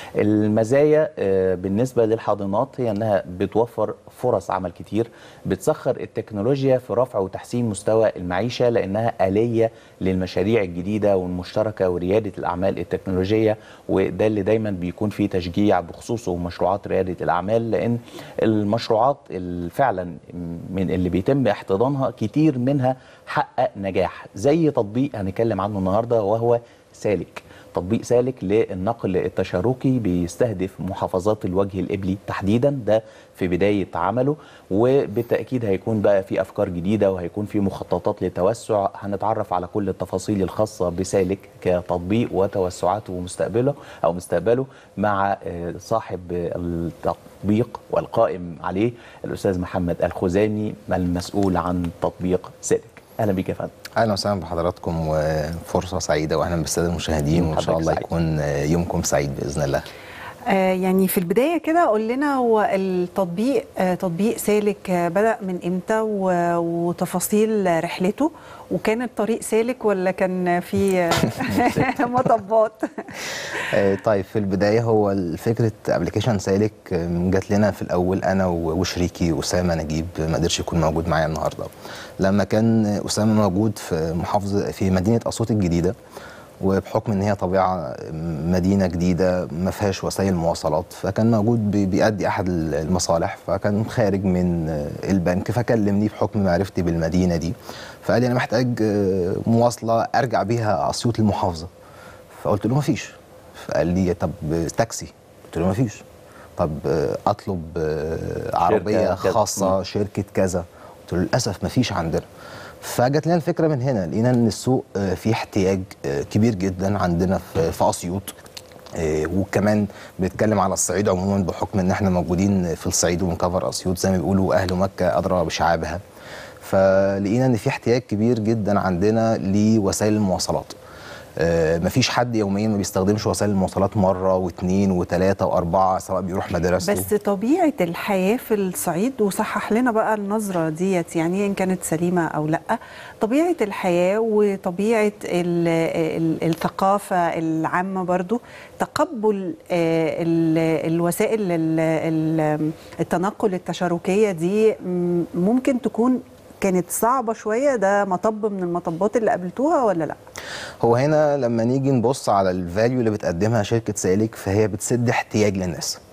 المزايا آه، بالنسبه للحاضنات هي انها بتوفر فرص عمل كتير، بتسخر التكنولوجيا في رفع وتحسين مستوى المعيشه لانها اليه للمشاريع الجديده والمشتركه ورياده الاعمال التكنولوجيه وده اللي دايما بيكون فيه تشجيع بخصوصه مشروعات رياده الاعمال لان المشروعات ال- فعلا من اللي بيتم احتضانها كتير منها حقق نجاح زي تطبيق هنتكلم عنه النهارده وهو سالك تطبيق سالك للنقل التشاركي بيستهدف محافظات الوجه الإبلي تحديدا ده في بداية عمله وبالتأكيد هيكون بقى في أفكار جديدة وهيكون في مخططات للتوسع هنتعرف على كل التفاصيل الخاصة بسالك كتطبيق وتوسعاته ومستقبله أو مستقبله مع آه، صاحب التطبيق والقائم عليه الأستاذ محمد الخزاني المسؤول عن تطبيق سالك أهلا بك يا فندم اهلا وسهلا بحضراتكم وفرصه سعيده واهلا بالساده المشاهدين وان شاء الله يكون يومكم سعيد باذن الله آه، يعني في البداية كده قول لنا هو التطبيق آه، تطبيق سالك آه، بدأ من إمتى و- وتفاصيل رحلته وكان الطريق سالك ولا كان في مطبات آه، طيب في البدايه هو فكره ابلكيشن سالك آه، جات لنا في الاول انا و- وشريكي اسامه نجيب ما قدرش يكون موجود معايا النهارده لما كان اسامه موجود في محافظه في مدينه اسيوط الجديده وبحكم ان هي طبيعه مدينه جديده ما فيهاش وسائل مواصلات فكان موجود بي- بيأدي احد المصالح فكان خارج من آه، البنك فكلمني بحكم معرفتي بالمدينه دي فقال لي انا محتاج آه، مواصله ارجع بيها اسيوط المحافظه فقلت له مفيش فقال لي طب تاكسي قلت له مفيش طب آه، اطلب آه، عربيه كذا. خاصه مم. شركه كذا قلت له للاسف مفيش عندنا فجت لنا الفكره من هنا لقينا ان السوق آه، فيه احتياج آه، كبير جدا عندنا في في اسيوط آه، وكمان بنتكلم على الصعيد عموما بحكم ان احنا موجودين في الصعيد وبنكفر اسيوط زي ما بيقولوا اهل مكه ادرى بشعابها فلقينا ان في احتياج كبير جدا عندنا لوسائل المواصلات آه، مفيش حد يوميا ما بيستخدمش وسائل المواصلات مره واثنين وثلاثه واربعه سواء بيروح مدرسته بس طبيعة الحياة في الصعيد وصحح لنا بقى النظرة ديت يعني إن كانت سليمة أو لأ طبيعة الحياة وطبيعة ال ال الثقافة العامة برضو تقبل آه، ال- الوسائل ال- ال- التنقل التشاركية دي م- ممكن تكون كانت صعبة شوية ده مطب من المطبات اللي قابلتوها ولا لأ؟ هو هنا لما نيجي نبص على الفاليو اللي بتقدمها شركه سالك فهي بتسد احتياج للناس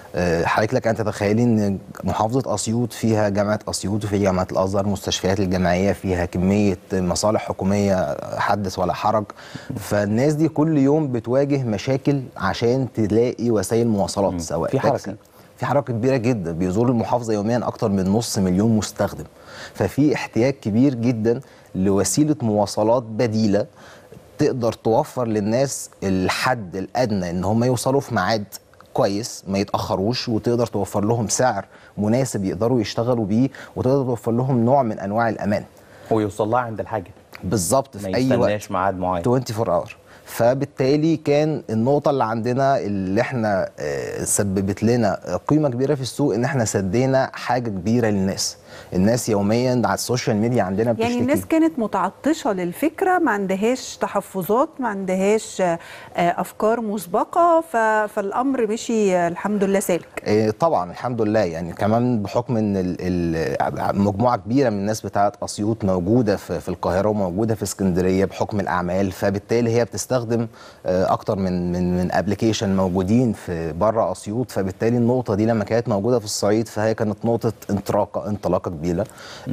آه، حضرتك لك ان تتخيلي ان محافظه اسيوط فيها جامعه اسيوط وفي جامعه الازهر مستشفيات الجامعيه فيها كميه مصالح حكوميه حدث ولا حرج فالناس دي كل يوم بتواجه مشاكل عشان تلاقي وسائل مواصلات سواء في حركة. تاكسي. في حركه كبيره جدا بيزور المحافظه يوميا اكتر من نص مليون مستخدم ففي احتياج كبير جدا لوسيله مواصلات بديله تقدر توفر للناس الحد الادنى ان هم يوصلوا في ميعاد كويس ما يتاخروش وتقدر توفر لهم سعر مناسب يقدروا يشتغلوا بيه وتقدر توفر لهم نوع من انواع الامان ويوصل لها عند الحاجه بالظبط ما في اي وقت يستناش ميعاد معين 24 اور فبالتالي كان النقطة اللي عندنا اللي احنا آه، سببت لنا قيمة كبيرة في السوق ان احنا سدينا حاجة كبيرة للناس الناس يوميا على السوشيال ميديا عندنا بتشتكي يعني الناس كانت متعطشة للفكرة ما عندهاش تحفظات ما عندهاش آه، آه، أفكار مسبقة ف- فالأمر مشي آه، الحمد لله سالك إيه طبعا الحمد لله يعني كمان بحكم ان ال- ال- مجموعه كبيره من الناس بتاعه اسيوط موجوده في, في القاهره وموجوده في اسكندريه بحكم الاعمال فبالتالي هي بتستخدم آه، اكتر من من من ابلكيشن موجودين في بره اسيوط فبالتالي النقطه دي لما كانت موجوده في الصعيد فهي كانت نقطه انطلاقه انطلاقه كبيره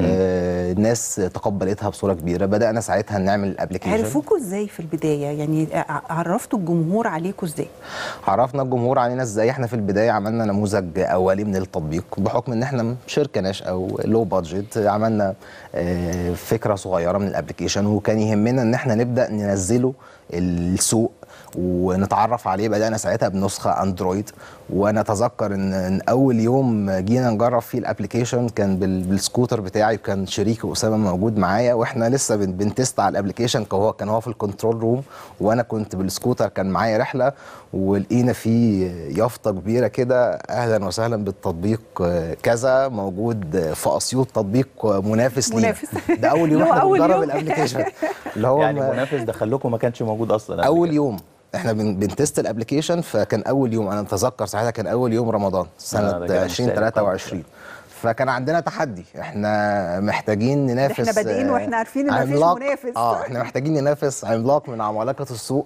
آه، الناس تقبلتها بصوره كبيره بدانا ساعتها نعمل الابلكيشن عرفوكوا ازاي في البداية يعني ع- عرفتوا الجمهور عليكم ازاي عرفنا الجمهور علينا ازاي احنا في البدايه عملنا نموذج اولي من التطبيق بحكم ان احنا شركه ناش او لو بادجت عملنا آه، فكره صغيره من الابلكيشن وكان يهمنا ان احنا نبدا ننزله السوق ونتعرف عليه بدانا ساعتها بنسخه اندرويد وانا اتذكر ان إن اول يوم جينا نجرب فيه الابلكيشن كان بال- بالسكوتر بتاعي وكان شريكي اسامه موجود معايا واحنا لسه بن- بنتست على الابلكيشن كان هو كان هو في الكنترول روم وانا كنت بالسكوتر كان معايا رحله ولقينا فيه يافطه كبيره كده اهلا وسهلا بالتطبيق آه، كذا موجود آه، في اسيوط تطبيق آه، منافس لينا منافس. ده اول يوم اللي هو احنا أول بنجرب يوم. الابلكيشن اللي هو يعني ما- منافس دخلكم ما كانش موجود اصلا قبل اول كده. يوم احنا بن- بنتست الابلكيشن فكان اول يوم انا اتذكر ساعتها كان اول يوم رمضان آه، سنه ده كده مش سهل 2023 فكان عندنا تحدي احنا محتاجين ننافس احنا بادئين آه، واحنا عارفين ان مفيش عملاق- منافس اه احنا محتاجين ننافس عملاق من عمالقه السوق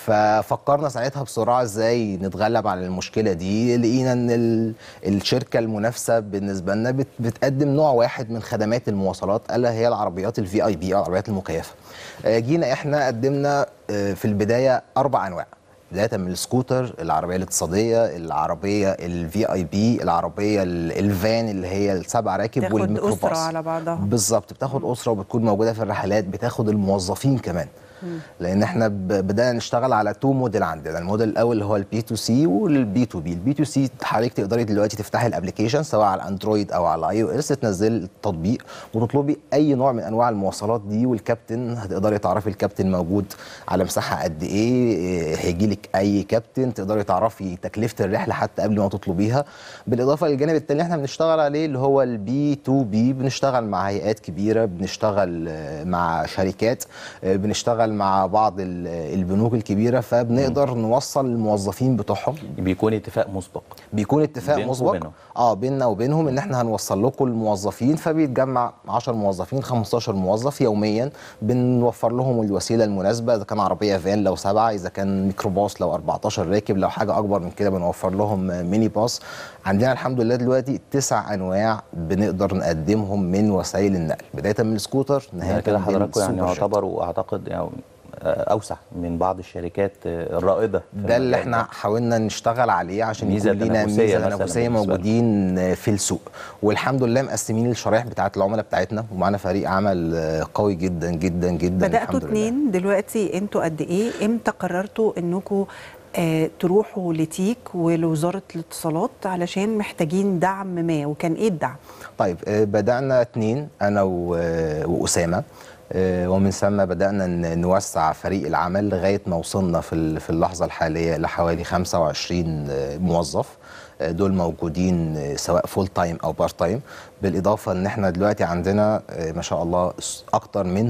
ففكرنا ساعتها بسرعه ازاي نتغلب على المشكله دي لقينا ان ال- الشركه المنافسه بالنسبه لنا بت- بتقدم نوع واحد من خدمات المواصلات الا هي العربيات الفي اي بي العربيات المكيفه آه، جينا احنا قدمنا آه، في البدايه اربع انواع بدايه من السكوتر العربيه الاقتصاديه العربيه الفي اي بي العربيه ال- الفان اللي هي السبع راكب تاخد والميكروباص أسرة على بعضها بالظبط بتاخد اسره وبتكون موجوده في الرحلات بتاخد الموظفين كمان لان احنا ب- بدانا نشتغل على تو موديل عندنا الموديل الاول اللي هو البي تو سي والبي تو بي البي تو سي حضرتك تقدري دلوقتي تفتحي الابلكيشن سواء على الاندرويد او على الاي او اس تنزلي التطبيق وتطلبي اي نوع من انواع المواصلات دي والكابتن هتقدري تعرفي الكابتن موجود على مساحه قد ايه هيجي لك اي كابتن تقدري تعرفي تكلفه الرحله حتى قبل ما تطلبيها بالاضافه للجانب التاني احنا بنشتغل عليه اللي هو البي تو بي بنشتغل مع هيئات كبيره بنشتغل آه، مع شركات آه، بنشتغل مع بعض ال- البنوك الكبيره فبنقدر نوصل الموظفين بتوعهم بيكون اتفاق مسبق بيكون اتفاق بينكم مسبق وبينهم. اه بيننا وبينهم ان احنا هنوصل لكم الموظفين فبيتجمع 10 موظفين 15 موظف يوميا بنوفر لهم الوسيله المناسبه اذا كان عربيه فان لو سبعه اذا كان ميكروباص لو 14 راكب لو حاجه اكبر من كده بنوفر لهم ميني باص عندنا الحمد لله دلوقتي تسع انواع بنقدر نقدمهم من وسائل النقل بدايه من السكوتر نهايه يعني كده حضراتكم يعني بالسوبر جيت. يعتبروا اعتقد يعني آه، اوسع من بعض الشركات آه، الرائده في ده اللي المجال احنا حاولنا نشتغل عليه عشان ميزة يكون لنا تنافسية ميزه مثلاً تنافسيه بالنسبة لكم. موجودين في السوق والحمد لله مقسمين الشرايح بتاعت العملاء بتاعتنا ومعانا فريق عمل آه، قوي جدا جدا جدا بداتوا الحمد لله. اتنين دلوقتي انتوا قد ايه امتى قررتوا انكم آه تروحوا لتيك ولوزاره الاتصالات علشان محتاجين دعم ما وكان ايه الدعم طيب آه، بدأنا اتنين أنا و- آه، وأسامة آه، ومن ثم بدأنا ن- نوسع فريق العمل لغاية ما وصلنا في ال- في اللحظة الحالية لحوالي 25 آه، موظف آه، دول موجودين آه، سواء فول تايم أو بارت تايم بالإضافة إن إحنا دلوقتي عندنا آه، ما شاء الله س- أكتر من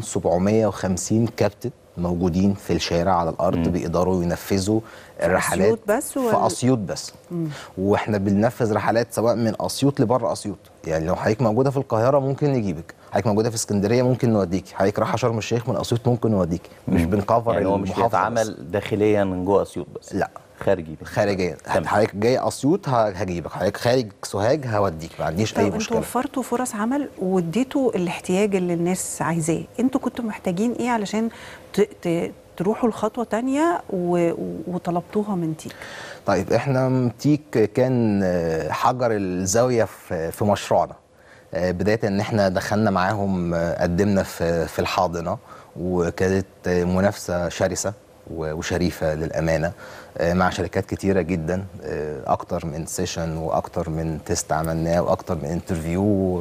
750 كابتن موجودين في الشارع على الأرض بيقدروا ينفذوا الرحلات أسيوط بس في ولا- أسيوط بس مم. واحنا بننفذ رحلات سواء من اسيوط لبره اسيوط يعني لو حضرتك موجوده في القاهره ممكن نجيبك حضرتك موجوده في اسكندريه ممكن نوديكي حضرتك رايحه شرم الشيخ من اسيوط ممكن نوديكي مش بنكفر يعني هو مش المحافظة بس. بيتعامل داخليا من جوه اسيوط بس لا خارجي خارجيا حضرتك جاي اسيوط ه- هجيبك حضرتك خارج سوهاج هوديك ما عنديش طب اي انتوا مشكله وفرتوا فرص عمل واديتوا الاحتياج اللي الناس عايزاه انتوا كنتوا محتاجين ايه علشان ت... ت... تروحوا لخطوه تانية و... وطلبتوها من تيك طيب احنا تيك كان آه، حجر الزاويه في في مشروعنا آه، بدايه ان احنا دخلنا معاهم آه، قدمنا في في الحاضنه وكانت آه، منافسه شرسه و- وشريفه للامانه آه، مع شركات كتيره جدا آه، اكتر من سيشن واكتر من تيست عملناه واكتر من انترفيو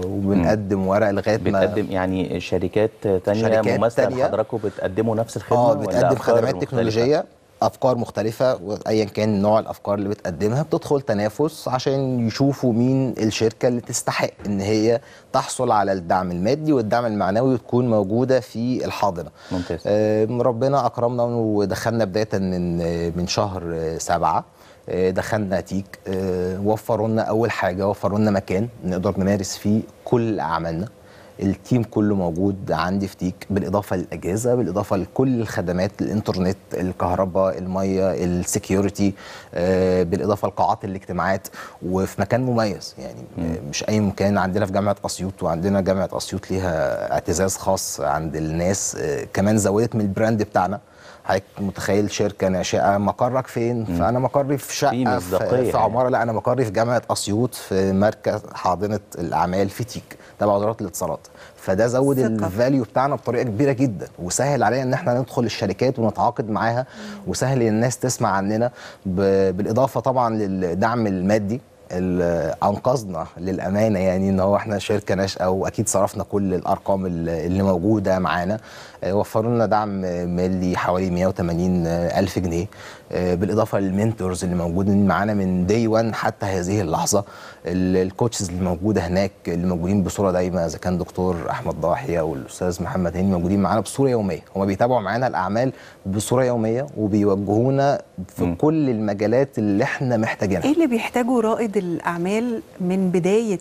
وبنقدم ورق لغايه ما بتقدم يعني شركات تانية شركات مماثله تانية. لحضراتكم بتقدموا نفس الخدمه اه ولا بتقدم أفكار خدمات مختلفة؟ تكنولوجيه افكار مختلفه وايا كان نوع الافكار اللي بتقدمها بتدخل تنافس عشان يشوفوا مين الشركه اللي تستحق ان هي تحصل على الدعم المادي والدعم المعنوي وتكون موجوده في الحاضنه ممتاز آه، ربنا اكرمنا ودخلنا بدايه من آه، من شهر آه، سبعة آه، دخلنا تيك آه، وفروا لنا اول حاجه وفروا لنا مكان نقدر نمارس فيه كل اعمالنا التيم كله موجود عندي في تيك بالاضافه للاجهزه بالاضافه لكل الخدمات الانترنت الكهرباء الميه السكيورتي آه، بالاضافه لقاعات الاجتماعات وفي مكان مميز يعني آه، مش اي مكان عندنا في جامعه اسيوط وعندنا جامعه اسيوط ليها اعتزاز خاص عند الناس آه، كمان زودت من البراند بتاعنا حضرتك متخيل شركه ناشئه مقرك فين؟ فانا مقري في في شقه في, مصداقية في عماره لا انا مقري في جامعه اسيوط في مركز حاضنه الاعمال في تيك تبع وزاره الاتصالات فده زود ثقة. الفاليو بتاعنا بطريقه كبيره جدا وسهل علينا ان احنا ندخل الشركات ونتعاقد معاها وسهل ان الناس تسمع عننا ب- بالاضافه طبعا للدعم المادي اللي انقذنا للامانه يعني ان هو احنا شركه ناشئه واكيد صرفنا كل الارقام اللي اللي موجوده معانا آه، وفروا لنا دعم مالي حوالي 180 الف جنيه آه، بالاضافه للمنتورز اللي موجودين معانا من دي 1 حتى هذه اللحظه ال- الكوتشز اللي موجوده هناك اللي موجودين بصوره دايمه اذا كان دكتور احمد ضاحيه والاستاذ محمد هاني موجودين معانا بصوره يوميه هم بيتابعوا معانا الاعمال بصوره يوميه وبيوجهونا في كل المجالات اللي احنا محتاجينها ايه اللي بيحتاجه رائد الاعمال من بدايه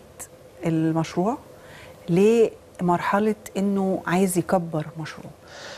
المشروع لمرحله انه عايز يكبر مشروع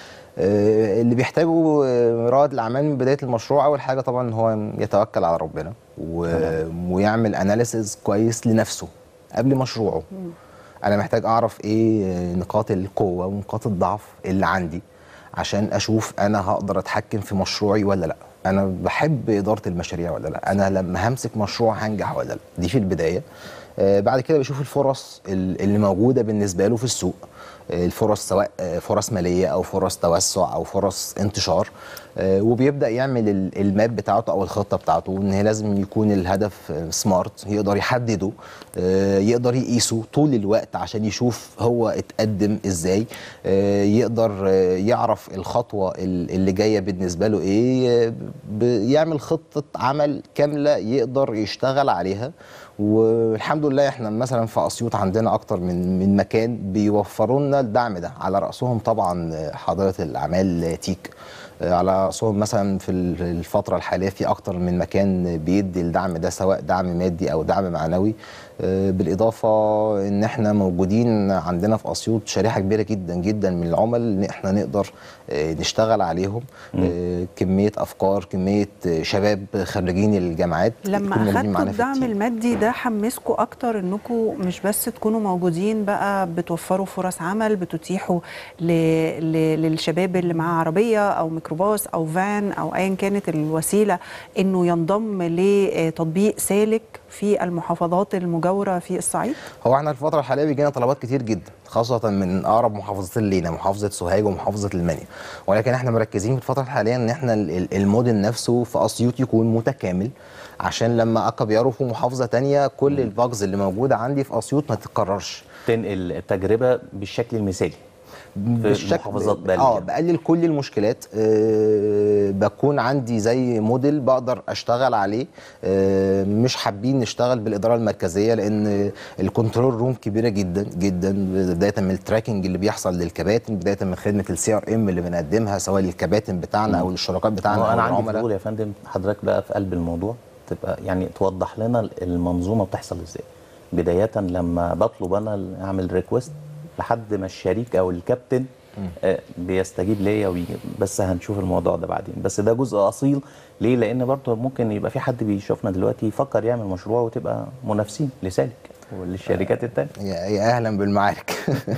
آه، اللي بيحتاجه آه، رائد الاعمال من بدايه المشروع اول حاجه طبعا هو يتوكل على ربنا و... ويعمل اناليسز كويس لنفسه قبل مشروعه انا محتاج اعرف ايه آه، نقاط القوه ونقاط الضعف اللي عندي عشان اشوف انا هقدر اتحكم في مشروعي ولا لا انا بحب اداره المشاريع ولا لا انا لما همسك مشروع هنجح ولا لا دي في البدايه آه، بعد كده بشوف الفرص ال- اللي موجوده بالنسبه له في السوق آه، الفرص سواء آه، فرص ماليه او فرص توسع او فرص انتشار آه، وبيبدا يعمل ال- الماب بتاعته او الخطه بتاعته ان هي لازم يكون الهدف آه، سمارت يقدر يحدده آه، يقدر يقيسه طول الوقت عشان يشوف هو اتقدم ازاي آه، يقدر آه، يعرف الخطوه ال- اللي جايه بالنسبه له ايه آه، بيعمل خطه عمل كامله يقدر يشتغل عليها والحمد لله احنا مثلا في اسيوط عندنا اكتر من من مكان بيوفروا لنا الدعم ده على راسهم طبعا آه، حضاره الاعمال تيك آه، على راسهم مثلا في ال- الفتره الحاليه في اكتر من مكان بيدي الدعم ده سواء دعم مادي او دعم معنوي آه، بالاضافه ان احنا موجودين عندنا في اسيوط شريحه كبيره جدا جدا من العمل ان احنا نقدر آه، نشتغل عليهم آه، كميه افكار كميه آه، شباب خريجين الجامعات لما يكونوا موجودين اخدتوا معانا في الدعم المادي ده حمسكم اكتر انكم مش بس تكونوا موجودين بقى بتوفروا فرص عمل بتتيحوا ل... ل... للشباب اللي معاه عربيه او ميكروباص او فان او ايا كانت الوسيله انه ينضم لتطبيق سالك في المحافظات المجاوره في الصعيد هو احنا في الفترة الحالية بيجينا طلبات كتير جدا خاصة من أقرب محافظتين لينا محافظة سوهاج ومحافظة المنيا ولكن احنا مركزين في الفترة الحالية إن احنا ال- ال- الموديل نفسه في أسيوط يكون متكامل عشان لما أكبيره في محافظة تانية كل الباجز اللي موجودة عندي في أسيوط ما تتكررش تنقل التجربه بالشكل المثالي في محافظات بالية اه بقلل كل المشكلات آه بكون عندي زي موديل بقدر اشتغل عليه آه مش حابين نشتغل بالاداره المركزيه لان الكنترول روم كبيره جدا جدا بدايه من التراكنج اللي بيحصل للكباتن بدايه من خدمه السي ار ام اللي بنقدمها سواء للكباتن بتاعنا او للشركات بتاعنا هو او انا عندي العملاء فضول يا فندم حضرتك بقى في قلب الموضوع تبقى يعني توضح لنا المنظومه بتحصل ازاي بدايه لما بطلب انا اعمل ريكوست لحد ما الشريك او الكابتن آه، بيستجيب ليا ويجي بس هنشوف الموضوع ده بعدين بس ده جزء اصيل ليه لان برضه ممكن يبقى في حد بيشوفنا دلوقتي يفكر يعمل مشروع وتبقى منافسين لسالك وللشركات التانية يا يا اهلا بالمعارك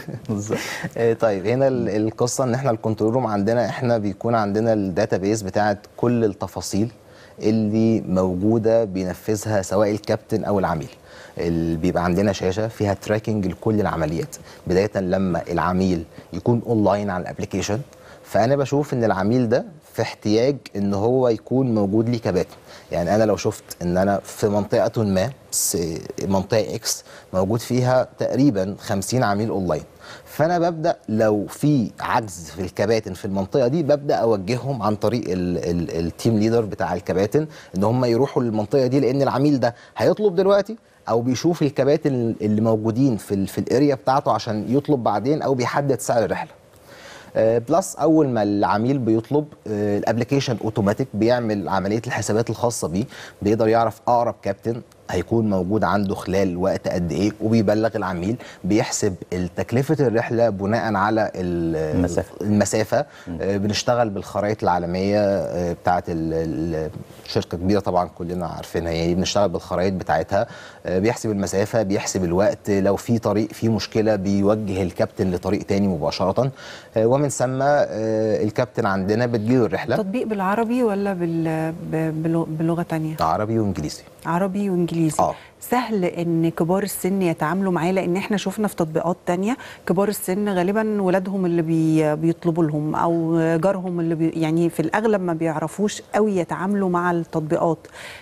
آه، طيب هنا ال- القصه ان احنا الكنترول روم عندنا احنا بيكون عندنا الداتابيز بتاعت كل التفاصيل اللي موجوده بينفذها سواء الكابتن او العميل ال- بيبقى عندنا شاشه فيها تراكنج لكل العمليات بدايه لما العميل يكون اونلاين على الابلكيشن فانا بشوف ان العميل ده في احتياج ان هو يكون موجود ليه كباتن يعني انا لو شفت ان انا في منطقه ما س- منطقه اكس موجود فيها تقريبا 50 عميل اونلاين فانا ببدا لو في عجز في الكباتن في المنطقه دي ببدا اوجههم عن طريق التيم ليدر بتاع الكباتن ان هم يروحوا للمنطقه دي لان العميل ده هيطلب دلوقتي او بيشوف الكباتن اللي موجودين في ال- في الاريا بتاعته عشان يطلب بعدين او بيحدد سعر الرحله آه، بلس اول ما العميل بيطلب آه، الابلكيشن اوتوماتيك بيعمل عمليه الحسابات الخاصه بيه بيقدر يعرف اقرب كابتن هيكون موجود عنده خلال وقت قد ايه وبيبلغ العميل بيحسب تكلفه الرحله بناء على ال- المسافة. المسافه آه، بنشتغل بالخرائط العالميه آه، بتاعه ال- ال- شركه كبيره طبعا كلنا عارفينها يعني بنشتغل بالخرائط بتاعتها آه، بيحسب المسافه بيحسب الوقت لو في طريق فيه مشكله بيوجه الكابتن لطريق تاني مباشره آه، ومن ثم آه، الكابتن عندنا بتجيله الرحله تطبيق بالعربي ولا بال... ب- بلو- بلغه تانية عربي وانجليزي عربي وانجليزي آه. سهل ان كبار السن يتعاملوا معاه لان احنا شفنا في تطبيقات تانية كبار السن غالبا ولادهم اللي بي بيطلبوا لهم او جارهم اللي بي يعني في الاغلب ما بيعرفوش قوي يتعاملوا مع التطبيقات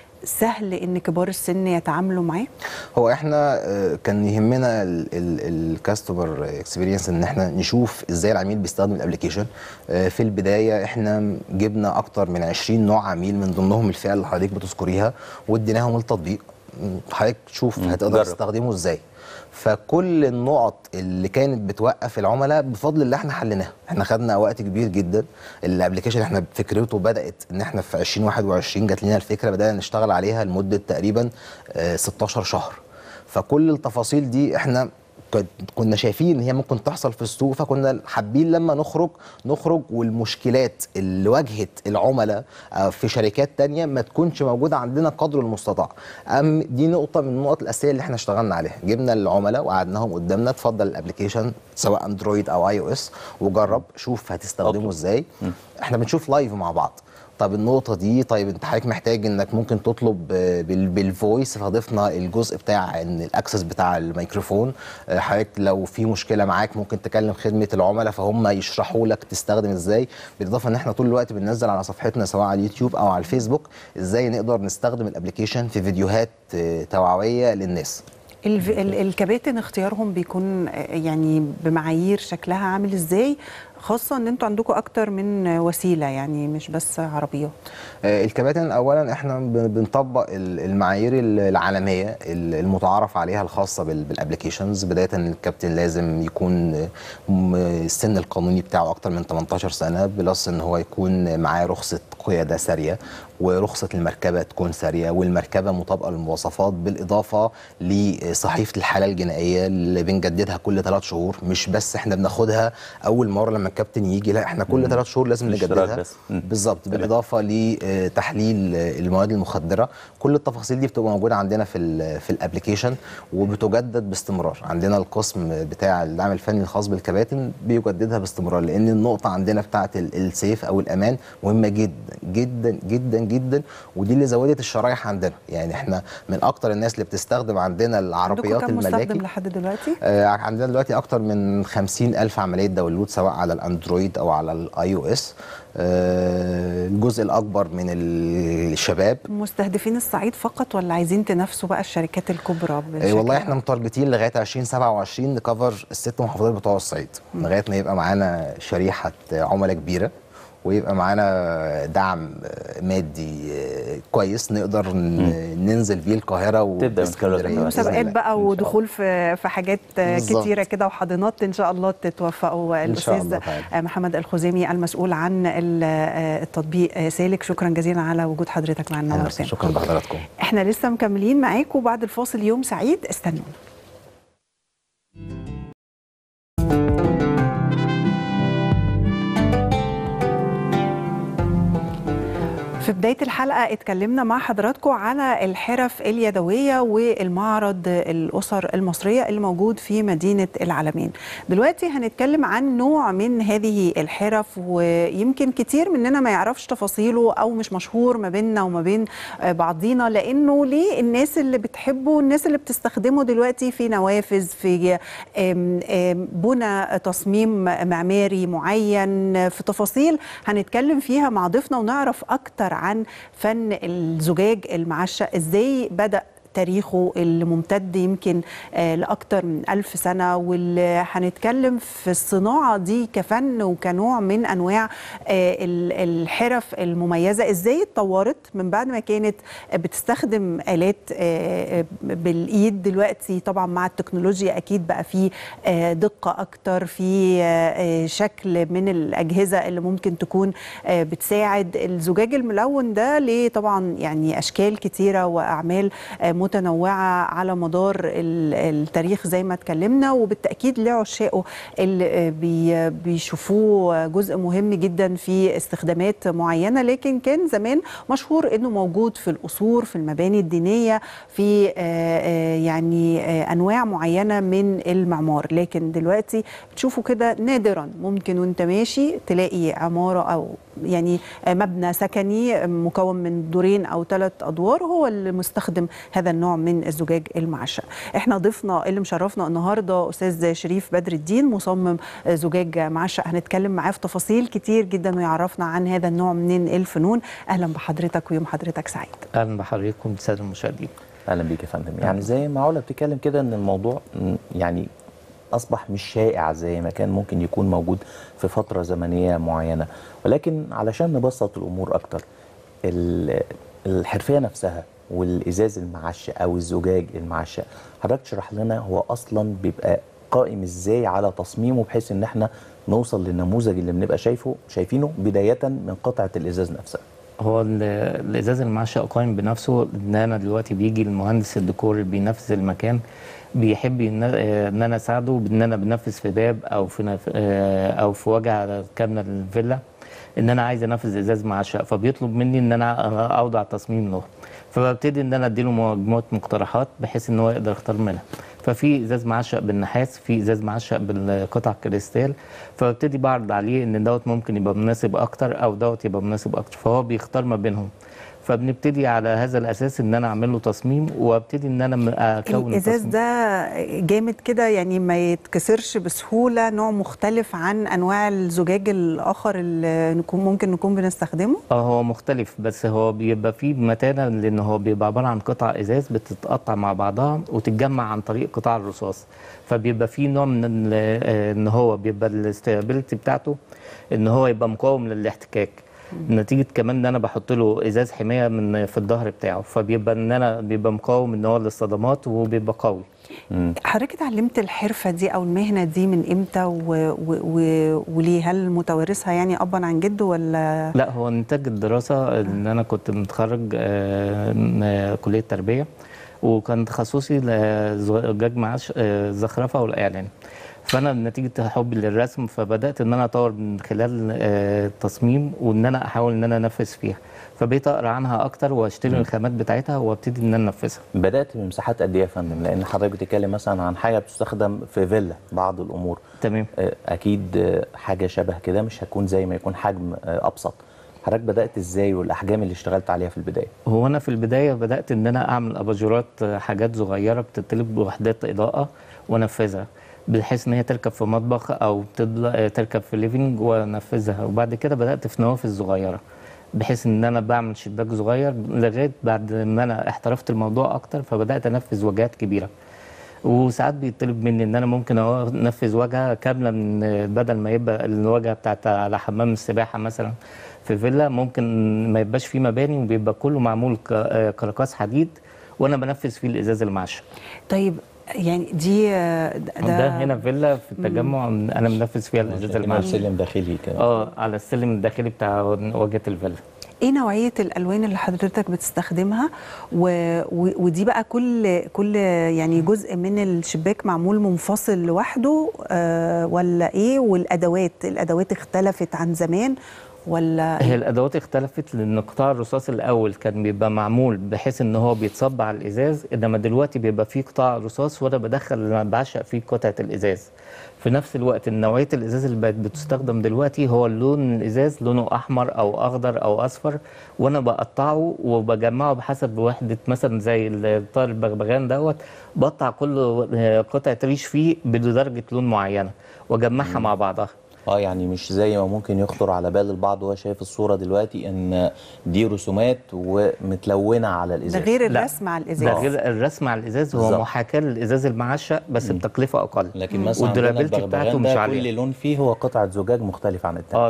سهل ان كبار السن يتعاملوا معاه هو احنا آه، كان يهمنا الكاستمر اكسبيرينس ان احنا نشوف ازاي العميل بيستخدم الابلكيشن آه، في البدايه احنا جبنا اكتر من 20 نوع عميل من ضمنهم الفئه اللي حضرتك بتذكريها واديناهم التطبيق م، حضرتك تشوف مم، هتقدر جرب. تستخدمه ازاي فكل النقط اللي كانت بتوقف العملاء بفضل اللي احنا حليناها احنا خدنا وقت كبير جدا الابلكيشن احنا فكرته بدات ان احنا في 2021 جات لنا الفكره بدانا نشتغل عليها لمده تقريبا آه، 16 شهر فكل التفاصيل دي احنا كد- كنا شايفين ان هي ممكن تحصل في السوق فكنا حابين لما نخرج نخرج والمشكلات اللي واجهت العملاء آه، في شركات تانية ما تكونش موجوده عندنا قدر المستطاع أم دي نقطه من النقط الاساسيه اللي احنا اشتغلنا عليها جبنا العملاء وقعدناهم قدامنا اتفضل الابلكيشن سواء اندرويد او اي او اس وجرب شوف هتستخدمه ازاي احنا بنشوف لايف مع بعض طب النقطة دي طيب انت حضرتك محتاج انك ممكن تطلب آه، بال- بالفويس فضفنا الجزء بتاع ان الاكسس بتاع الميكروفون آه، حضرتك لو في مشكلة معاك ممكن تكلم خدمة العملاء فهم يشرحوا لك تستخدم ازاي بالاضافة ان احنا طول الوقت بننزل على صفحتنا سواء على اليوتيوب او على الفيسبوك ازاي نقدر نستخدم الابلكيشن في فيديوهات آه، توعوية للناس الف... ال- الكباتن اختيارهم بيكون آه، يعني بمعايير شكلها عامل ازاي خاصة ان انتوا عندكم اكتر من وسيلة يعني مش بس عربيات آه، الكباتن اولا احنا ب- بنطبق ال- المعايير ال- العالميه ال- المتعارف عليها الخاصه بال- بالابلكيشنز بدايه ان الكابتن لازم يكون آه، م- السن القانوني بتاعه اكتر من 18 سنه بلس ان هو يكون معاه رخصه قياده ساريه ورخصه المركبه تكون ساريه والمركبه مطابقه للمواصفات بالاضافه لصحيفه الحاله الجنائيه اللي بنجددها كل ثلاث شهور مش بس احنا بناخدها اول مره لما الكابتن يجي لا احنا كل مم. ثلاث شهور لازم الاشتراك نجددها بس. مم. بالظبط بالاضافه لتحليل المواد المخدره كل التفاصيل دي بتبقى موجوده عندنا في ال في الابلكيشن وبتجدد باستمرار عندنا القسم بتاع الدعم الفني الخاص بالكباتن بيجددها باستمرار لان النقطه عندنا بتاعه ال- السيف او الامان مهمه جدا جدا جدا جدا ودي اللي زودت الشرايح عندنا يعني احنا من اكتر الناس اللي بتستخدم عندنا عندكم العربيات كم مستخدم الملاكي لحد دلوقتي؟ آه، عندنا دلوقتي اكتر من 50 الف عمليه داونلود سواء على الاندرويد او على الاي او اس الجزء الاكبر من الشباب مستهدفين الصعيد فقط ولا عايزين تنافسوا بقى الشركات الكبرى آه، بشكل والله احنا متارجتين لغايه 2027 نكفر الست محافظات بتوع الصعيد لغايه ما يبقى معانا شريحه عملاء كبيره ويبقى معانا دعم آه، مادي آه، كويس نقدر ن- ننزل بيه القاهره واسكندريه مسابقات بقى ودخول في في حاجات بالظبط. كتيره كده وحاضنات ان شاء الله تتوفقوا إن شاء الاستاذ الله تعالى. محمد الخزيمي المسؤول عن ال- التطبيق سالك شكرا جزيلا على وجود حضرتك معنا أهلا نورتنا. شكرا لحضراتكم احنا لسه مكملين معاكم بعد الفاصل يوم سعيد استنونا في بداية الحلقة اتكلمنا مع حضراتكم على الحرف اليدوية والمعرض الأسر المصرية اللي موجود في مدينة العالمين دلوقتي هنتكلم عن نوع من هذه الحرف ويمكن كتير مننا ما يعرفش تفاصيله أو مش مشهور ما بيننا وما بين بعضينا لأنه ليه الناس اللي بتحبه الناس اللي بتستخدمه دلوقتي في نوافذ في آم، آم، بنى تصميم معماري معين في تفاصيل هنتكلم فيها مع ضيفنا ونعرف أكتر عن فن الزجاج المعشق إزاي بدأ تاريخه اللي ممتد يمكن آه، لأكتر من ألف سنة واللي هنتكلم في الصناعة دي كفن وكنوع من أنواع آه، ال- الحرف المميزة إزاي اتطورت من بعد ما كانت بتستخدم آلات آه، بالإيد دلوقتي طبعا مع التكنولوجيا أكيد بقى في آه، دقة أكتر في آه، شكل من الأجهزة اللي ممكن تكون آه، بتساعد الزجاج الملون ده ليه طبعا يعني أشكال كتيرة وأعمال آه، متنوعة على مدار ال- التاريخ زي ما اتكلمنا وبالتأكيد لعشاقه اللي آه، بي- بيشوفوه جزء مهم جدا في استخدامات معينة لكن كان زمان مشهور انه موجود في القصور في المباني الدينية في آه، آه، يعني آه، انواع معينة من المعمار لكن دلوقتي بتشوفوا كده نادرا ممكن وانت ماشي تلاقي عمارة او يعني آه، مبنى سكني مكون من دورين او ثلاث ادوار هو اللي مستخدم هذا النوع من الزجاج المعشق احنا ضيفنا اللي مشرفنا النهارده استاذ شريف بدر الدين مصمم آه، زجاج معشق هنتكلم معاه في تفاصيل كتير جدا ويعرفنا عن هذا النوع من الفنون اهلا بحضرتك ويوم حضرتك سعيد اهلا بحضراتكم الساده المشاهدين اهلا بيك يا فندم يعني زي ما علا بتتكلم كده ان الموضوع م، يعني اصبح مش شائع زي ما كان ممكن يكون موجود في فتره زمنيه معينه ولكن علشان نبسط الامور اكتر ال- الحرفيه نفسها والازاز المعشق او الزجاج المعشق حضرتك تشرح لنا هو اصلا بيبقى قائم ازاي على تصميمه بحيث ان احنا نوصل للنموذج اللي بنبقى شايفه شايفينه بدايه من قطعه الازاز نفسها هو ال- الازاز المعشق قائم بنفسه ان انا دلوقتي بيجي المهندس الديكور اللي بينفذ المكان بيحب ان آه، إن انا اساعده بان انا بنفذ في باب او في نف... آه، او في واجهه كامله للفيلا ان انا عايز انفذ ازاز معشق فبيطلب مني ان انا اوضع تصميم له فببتدي ان انا اديله مجموعه مقترحات بحيث ان هو يقدر يختار منها ففي ازاز معشق بالنحاس في ازاز معشق بالقطع كريستال فببتدي بعرض عليه ان دوت ممكن يبقى مناسب اكتر او دوت يبقى مناسب اكتر فهو بيختار ما بينهم فبنبتدي على هذا الاساس ان انا اعمل له تصميم وابتدي ان انا م- اكون الازاز التصميم. ده جامد كده يعني ما يتكسرش بسهوله نوع مختلف عن انواع الزجاج الاخر اللي نكون ممكن نكون بنستخدمه اه هو مختلف بس هو بيبقى فيه متانه لان هو بيبقى عباره عن قطع ازاز بتتقطع مع بعضها وتتجمع عن طريق قطاع الرصاص فبيبقى فيه نوع من ال- آه، ان هو بيبقى الاستابيليتي بتاعته ان هو يبقى مقاوم للاحتكاك نتيجه كمان ان انا بحط له ازاز حمايه من في الظهر بتاعه فبيبقى ان انا بيبقى مقاوم ان هو للصدمات وبيبقى قوي حضرتك اتعلمت الحرفه دي او المهنه دي من امتى و... و... و... وليه هل متوارثها يعني ابا عن جد ولا لا هو نتاج الدراسة ان انا كنت متخرج آه، من آه، كلية تربية وكان تخصصي ل- زجاج معاش آه، الزخرفة والاعلان فانا نتيجة حبي للرسم فبدأت ان انا اطور من خلال آه، التصميم وان انا احاول ان انا انفذ فيها فبقيت اقرا عنها اكتر واشتري الخامات بتاعتها وابتدي ان انا انفذها بدات بمساحات قد ايه يا فندم لان حضرتك بتتكلم مثلا عن حاجه بتستخدم في فيلا بعض الامور تمام اكيد آه، حاجه شبه كده مش هتكون زي ما يكون حجم آه، ابسط حضرتك بدات ازاي والاحجام اللي اشتغلت عليها في البدايه هو انا في البدايه بدات ان انا اعمل اباجورات آه، حاجات صغيره بتطلب بوحدات اضاءه وانفذها بحيث ان هي تركب في مطبخ او تضل- آه، تركب في ليفنج وانفذها وبعد كده بدات في نوافذ صغيره بحيث ان انا بعمل شباك صغير لغايه بعد ما انا احترفت الموضوع اكتر فبدات انفذ واجهات كبيره وساعات بيطلب مني ان انا ممكن انفذ واجهه كامله من بدل ما يبقى الواجهه بتاعت على حمام السباحه مثلا في فيلا ممكن ما يبقاش فيه مباني وبيبقى كله معمول ك- آه، كركاس حديد وانا بنفذ فيه الازاز المعشق طيب يعني دي آه، ده, هنا فيلا في التجمع انا منفذ فيها الازاز كأنه المعشق سلم داخلي كده اه على السلم الداخلي بتاع واجهه الفيلا ايه نوعيه الالوان اللي حضرتك بتستخدمها و... و... ودي بقى كل كل يعني جزء من الشباك معمول منفصل لوحده آه ولا ايه والادوات الادوات اختلفت عن زمان ولا هي الادوات اختلفت لان قطاع الرصاص الاول كان بيبقى معمول بحيث ان هو بيتصب على الازاز انما دلوقتي بيبقى فيه قطاع رصاص وانا بدخل انا بعشق فيه قطعه الازاز في نفس الوقت نوعيه الازاز اللي بقت بتستخدم دلوقتي هو اللون الازاز لونه احمر او اخضر او اصفر وانا بقطعه وبجمعه بحسب وحده مثلا زي الطائر البغبغان دوت بقطع كل آه، قطعه ريش فيه بدرجه لون معينه واجمعها مع بعضها اه يعني مش زي ما ممكن يخطر على بال البعض وهو شايف الصورة دلوقتي ان دي رسومات ومتلونة على ده الازاز غير لا، الرسم على ده الازاز غير الرسم على الازاز هو بالظبط. محاكاه للازاز المعشق بس بتكلفه اقل لكن مثلا عندنا والدرابيلتي بتاعته البغبغان مش ده عاليه كل لون فيه هو قطعة زجاج مختلفة عن التاني اه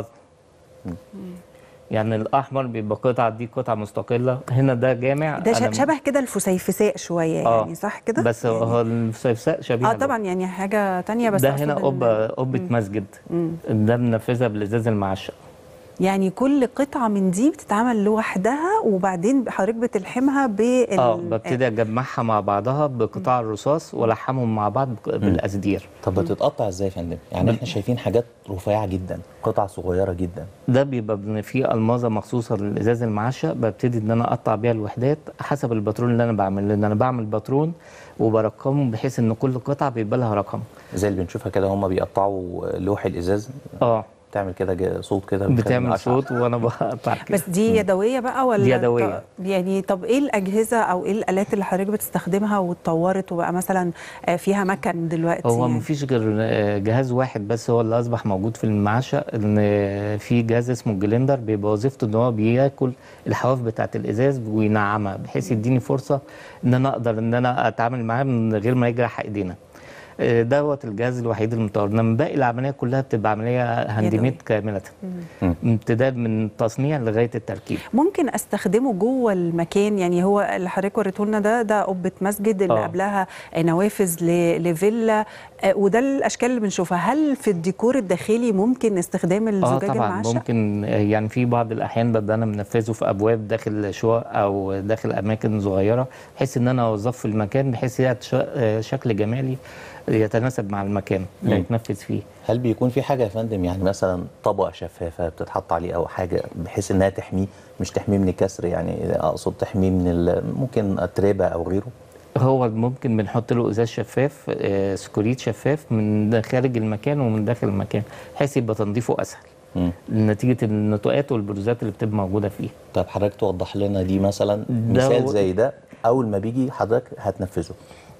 يعني الاحمر بيبقى قطعه دي قطعه مستقله هنا ده جامع ده أنا- ش- شبه كده الفسيفساء شويه آه، يعني صح كده بس هو الفسيفساء شبيه اه له. طبعا يعني حاجه تانية بس ده أقصد هنا إن- قبه قبه مم. مسجد مم. ده منفذها بالازاز المعشق يعني كل قطعه من دي بتتعمل لوحدها وبعدين حضرتك بتلحمها بال اه ببتدي اجمعها مع بعضها بقطاع الرصاص والحمهم مع بعض بالاسدير طب بتتقطع ازاي يا فندم؟ يعني احنا شايفين حاجات رفيعة جدا قطع صغيرة جدا ده بيبقى بن- فيه المازه مخصوصه للازاز المعشق ببتدي ان انا اقطع بيها الوحدات حسب الباترون اللي انا بعمله لان انا بعمل باترون وبرقمه بحيث ان كل قطعه بيبقى لها رقم زي اللي بنشوفها كده هم بيقطعوا لوح الازاز اه بتعمل كده ج- صوت كده بيخليني بتعمل أشعر. صوت وانا بقطع كده بس دي يدويه بقى ولا دي يدوية. ط- يعني طب ايه الاجهزه او ايه الالات اللي حضرتك بتستخدمها واتطورت وبقى مثلا آه، فيها مكن دلوقتي هو يعني؟ مفيش غير آه، جهاز واحد بس هو اللي اصبح موجود في المعشق ان في جهاز اسمه الجلندر بيبقى وظيفته ان هو بياكل الحواف بتاعه الازاز وينعمها بحيث يديني فرصه ان انا اقدر ان انا اتعامل معاه من غير ما يجرح ايدينا آه، دوت الجهاز الوحيد المطور انما باقي العمليه كلها بتبقى عمليه هاند يدوي. ميد كامله مم. امتداد من التصنيع لغايه التركيب ممكن استخدمه جوه المكان يعني هو اللي حضرتك وريته لنا ده ده قبه مسجد اللي آه. قبلها نوافذ ل- لفيلا آه، وده الاشكال اللي بنشوفها هل في الديكور الداخلي ممكن استخدام اه الزجاج طبعا المعشق ممكن آه، يعني في بعض الاحيان ببقى انا منفذه في ابواب داخل شقق او داخل اماكن صغيره بحيث ان انا اوظفه في المكان بحيث يبقى ش- آه، شكل جمالي يتناسب مع المكان اللي مم. هيتنفذ فيه هل بيكون في حاجة يا فندم يعني مثلا طبقة شفافة بتتحط عليه أو حاجة بحيث إنها تحميه مش تحميه من الكسر يعني أقصد تحميه من ال- ممكن أتربة أو غيره هو ممكن بنحط له ازاز شفاف آه، سكوريت شفاف من خارج المكان ومن داخل المكان بحيث يبقى تنظيفه اسهل مم. نتيجه النتوءات والبروزات اللي بتبقى موجوده فيه طب حضرتك توضح لنا دي مثلا ده مثال هو- زي ده أول ما بيجي حضرتك هتنفذه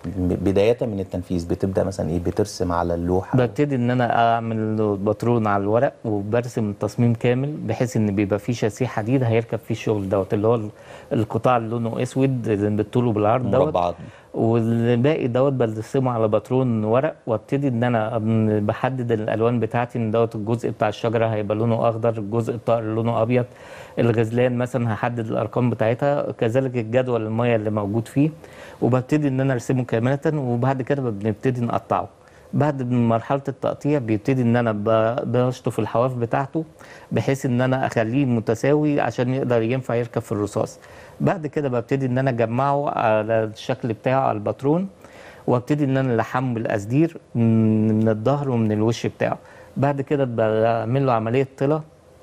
بداية من التنفيذ بتبدأ مثلا إيه بترسم على اللوحة ببتدي ان انا اعمل له باترون على الورق وبرسم التصميم كامل بحيث ان بيبقى فيه شاسيه حديد هيركب فيه الشغل دوت اللي هو ال- القطاع اللي لونه اسود اللي بالطول وبالعرض دوت مربعات والباقي دوت برسمه على باترون ورق وابتدي ان انا أم- بحدد الالوان بتاعتي ان دوت الجزء بتاع الشجره هيبقى لونه اخضر الجزء الطائر لونه ابيض الغزلان مثلا هحدد الارقام بتاعتها كذلك الجدول الميه اللي موجود فيه وببتدي ان انا ارسمه كامله وبعد كده بنبتدي نقطعه بعد مرحله التقطيع بيبتدي ان انا ب- بشطف الحواف بتاعته بحيث ان انا اخليه متساوي عشان يقدر ينفع يركب في الرصاص بعد كده ببتدي ان انا اجمعه على الشكل بتاعه على الباترون وابتدي ان انا الحمه بالاسدير من من الظهر ومن الوش بتاعه بعد كده بعمل له عمليه طله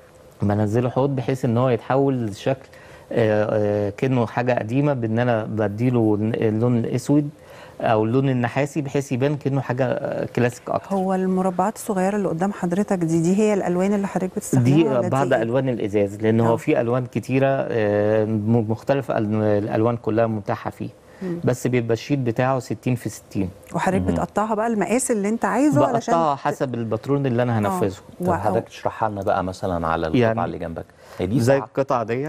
بنزله حوض بحيث ان هو يتحول لشكل آه، آه، كانه حاجه قديمه بان انا بديله اللون الاسود او اللون النحاسي بحيث يبان كانه حاجه آه، كلاسيك اكتر هو المربعات الصغيره اللي قدام حضرتك دي دي هي الالوان اللي حضرتك بتستخدمها دي ولا بعض إيه؟ الوان الازاز لان هو في الوان كتيره آه، م- مختلفه ال- الالوان كلها متاحه فيه مم. بس بيبقى الشيت بتاعه 60 في 60 وحضرتك بتقطعها بقى المقاس اللي انت عايزه علشان بقطعها حسب الباترون اللي انا هنفذه طب حضرتك تشرحها لنا بقى مثلا على القطعة يعني اللي جنبك هي دي زي ساعة القطعه ديت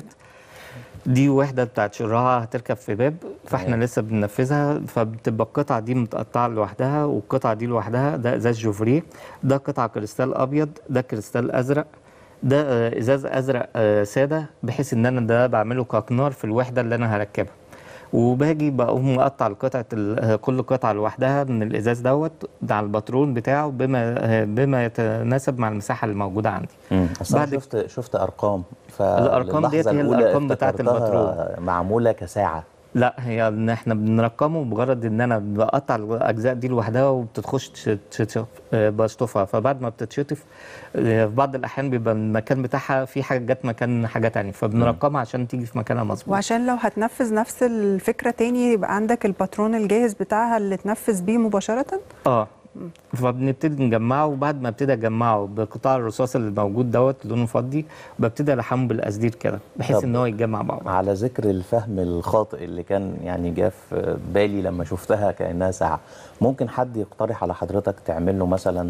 دي وحده بتاعت شراعه هتركب في باب فاحنا تمام. لسه بننفذها فبتبقى القطعه دي متقطعه لوحدها والقطعه دي لوحدها ده ازاز جوفريه ده قطعه كريستال ابيض ده كريستال ازرق ده آه، ازاز ازرق آه، ساده بحيث ان انا ده بعمله كاكنار في الوحده اللي انا هركبها وباجي بقوم مقطع القطعة ال- آه، كل قطعة لوحدها من الازاز دوت ده على الباترون بتاعه بما آه، بما يتناسب مع المساحة اللي موجودة عندي مم. أصل أنا بعد شفت شفت أرقام الأرقام ديت فاللحظة هي الأولى الأرقام بتاعة افتكرتها الباترون. معمولة كساعة لا هي ان احنا بنرقمه بمجرد ان انا بقطع الاجزاء دي لوحدها وبتتخش تش- تشطف آه، بشطفها فبعد ما بتتشطف آه، في بعض الاحيان بيبقى المكان بتاعها في حاجه جت مكان حاجه تانية فبنرقمها عشان تيجي في مكانها مظبوط وعشان لو هتنفذ نفس الفكره تاني يبقى عندك الباترون الجاهز بتاعها اللي تنفذ بيه مباشره اه فبنبتدي نجمعه وبعد ما ابتدي اجمعه بقطاع الرصاص اللي موجود دوت لونه فضي ببتدي الحمه بالاسدير كده بحيث طب ان هو يتجمع مع بعض على ذكر الفهم الخاطئ اللي كان يعني جه في بالي لما شفتها كانها ساعه ممكن حد يقترح على حضرتك تعمل له مثلا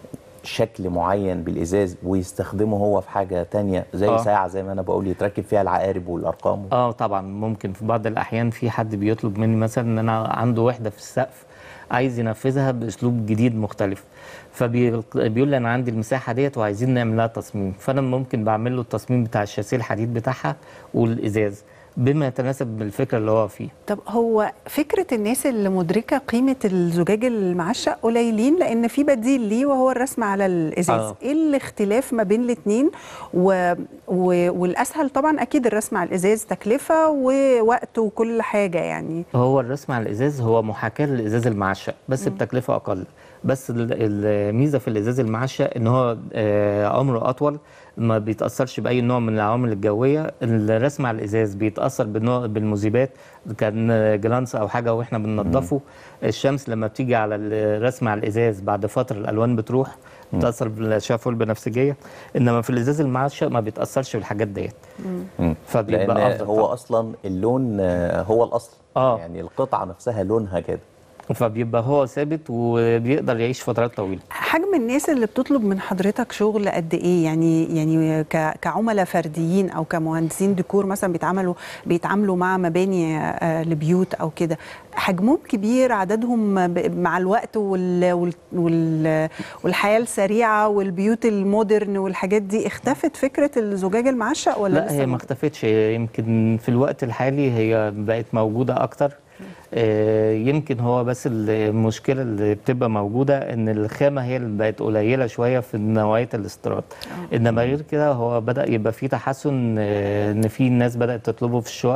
شكل معين بالازاز ويستخدمه هو في حاجه تانية زي آه. ساعه زي ما انا بقول يتركب فيها العقارب والارقام اه طبعا ممكن في بعض الاحيان في حد بيطلب مني مثلا ان انا عنده وحده في السقف عايز ينفذها باسلوب جديد مختلف فبيقول لي انا عندي المساحه ديت وعايزين نعمل لها تصميم فانا ممكن بعمل له التصميم بتاع الشاسيه الحديد بتاعها والازاز بما يتناسب بالفكره اللي هو فيه طب هو فكره الناس اللي مدركه قيمه الزجاج المعشق قليلين لان في بديل ليه وهو الرسم على الازاز آه. ايه الاختلاف ما بين الاثنين و... و... والاسهل طبعا اكيد الرسم على الازاز تكلفه ووقت وكل حاجه يعني هو الرسم على الازاز هو محاكاه للازاز المعشق بس بتكلفه اقل بس ال- الميزه في الازاز المعشق ان هو آه، عمره اطول ما بيتاثرش باي نوع من العوامل الجويه الرسم على الازاز بيتاثر بالنوع بالمذيبات كان جلانس او حاجه واحنا بننضفه الشمس لما بتيجي على الرسم على الازاز بعد فتره الالوان بتروح بتاثر بالاشعه فوق البنفسجيه انما في الازاز المعشق ما بيتاثرش بالحاجات ديت مم. فبيبقى لان أفضل هو طبعاً. اصلا اللون آه، هو الاصل اه يعني القطعه نفسها لونها كده فبيبقى هو ثابت وبيقدر يعيش فترات طويله حجم الناس اللي بتطلب من حضرتك شغل قد ايه يعني يعني ك- كعملاء فرديين او كمهندسين ديكور مثلا بيتعاملوا بيتعاملوا مع مباني آه، لبيوت او كده حجمهم كبير عددهم ب- مع الوقت وال وال وال والحياه السريعه والبيوت المودرن والحاجات دي اختفت فكره الزجاج المعشق ولا لا لسه هي ما موجودة؟ اختفتش يمكن في الوقت الحالي هي بقت موجودة أكتر آه، يمكن هو بس المشكلة اللي بتبقى موجودة إن الخامة هي اللي بقت قليلة شوية في نوعية الاستيراد إنما غير كده هو بدأ يبقى فيه تحسن آه، إن في ناس بدأت تطلبه في الشقق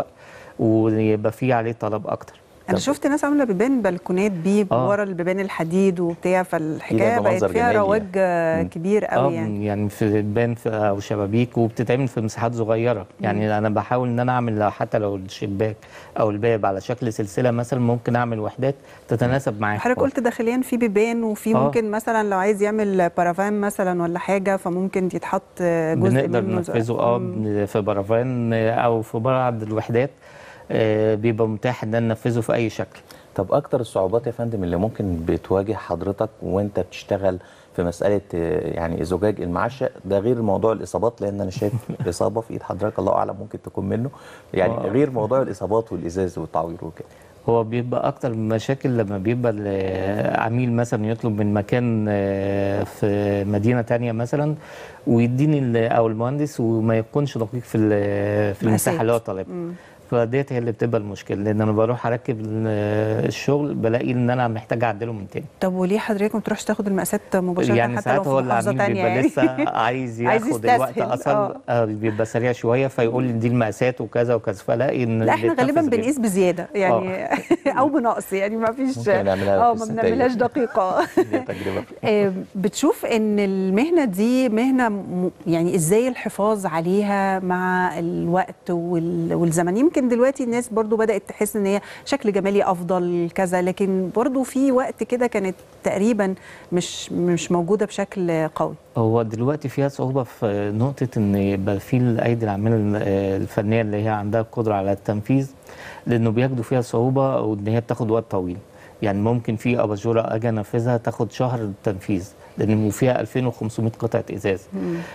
ويبقى فيه عليه طلب أكتر انا شفت ناس عامله بيبان بلكونات بيه آه. ورا البيبان الحديد وبتاع فالحكايه يبقى بقت منظر فيها جمالي رواج آه، مم. كبير قوي اه يعني يعني في بان في او شبابيك وبتتعمل في مساحات صغيره يعني انا بحاول ان انا اعمل لو حتى لو الشباك او الباب على شكل سلسله مثلا ممكن اعمل وحدات تتناسب معاك حضرتك قلت داخليا في بيبان وفي آه. ممكن مثلا لو عايز يعمل بارافان مثلا ولا حاجه فممكن يتحط جزء بنقدر منه ننفذه اه بن- في برافان آه، او في بعض الوحدات آه، بيبقى متاح ان انا ننفذه في اي شكل طب اكتر الصعوبات يا فندم اللي ممكن بتواجه حضرتك وانت بتشتغل في مساله آه، يعني زجاج المعشق ده غير موضوع الاصابات لان انا شايف اصابه في ايد حضرتك الله اعلم ممكن تكون منه يعني آه. غير موضوع الاصابات والازاز والتعوير وكده هو بيبقى اكتر من مشاكل لما بيبقى العميل مثلا يطلب من مكان آه، في مدينه تانية مثلا ويديني ال- او المهندس وما يكونش دقيق في ال- في المساحه اللي هو طالبها مم. فديت هي اللي بتبقى المشكله لان انا بروح اركب ال- الشغل بلاقي ان انا محتاج اعدله من تاني طب وليه حضرتك ما تروحش تاخد المقاسات مباشره يعني حتى لو ساعات في هو محافظه العميل تانية بيبقى يعني لسه عايز عايز ياخد الوقت يستسهل، اصلا آه. آه، بيبقى سريع شويه فيقول لي دي المقاسات وكذا وكذا فلاقي ان لا احنا بيتنفذ غالبا غير. بنقيس بزياده يعني او بنقص يعني ما فيش ممكن نعملها اه في ما الستاير. بنعملهاش دقيقه دي تجربه آه، بتشوف ان المهنه دي مهنه م- يعني ازاي الحفاظ عليها مع الوقت وال- والزمن يمكن دلوقتي الناس برضو بدات تحس ان هي شكل جمالي افضل كذا لكن برضو في وقت كده كانت تقريبا مش مش موجوده بشكل قوي هو دلوقتي فيها صعوبة في نقطة إن يبقى في الأيدي العاملة الفنية اللي هي عندها القدرة على التنفيذ لأنه بياخدوا فيها صعوبة وإن هي بتاخد وقت طويل يعني ممكن في أباجورة أجي أنفذها تاخد شهر تنفيذ لأن فيها 2500 قطعة إزاز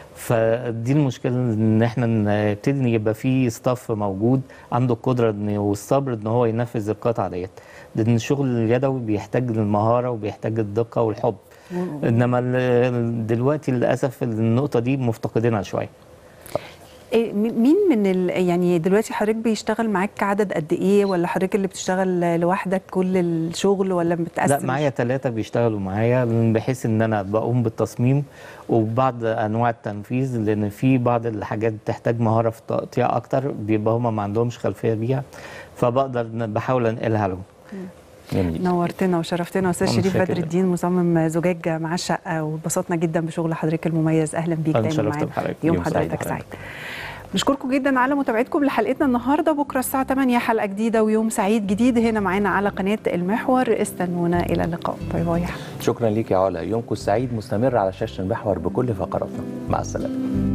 فدي المشكلة إن إحنا نبتدي يبقى في ستاف موجود عنده القدرة إن- والصبر إن هو ينفذ القطعة ديت لأن الشغل اليدوي بيحتاج المهارة وبيحتاج الدقة والحب انما ال- دلوقتي للاسف النقطه دي مفتقدينها شويه إيه، م- مين من ال... يعني دلوقتي حضرتك بيشتغل معاك عدد قد ايه ولا حضرتك اللي بتشتغل لوحدك كل الشغل ولا بتقسم لا معايا ثلاثه بيشتغلوا معايا بحيث ان انا بقوم بالتصميم وبعض انواع التنفيذ لان في بعض الحاجات بتحتاج مهاره في التقطيع اكتر بيبقى هما ما عندهمش خلفيه بيها فبقدر إن- بحاول انقلها لهم جميل نورتنا وشرفتنا استاذ أنا شريف شاكر بدر جدا. الدين مصمم زجاج مع الشقه واتبسطنا جدا بشغل حضرتك المميز اهلا بيك أنا دايما اتشرفت معانا بحضرتك. يوم يوم سعيد حضرتك لحضرتك. سعيد نشكركم جدا على متابعتكم لحلقتنا النهارده بكره الساعه 8 حلقه جديده ويوم سعيد جديد هنا معانا على قناه المحور استنونا الى اللقاء باي باي شكرا ليك يا علا يومكم السعيد مستمر على شاشه المحور بكل فقراتنا مع السلامه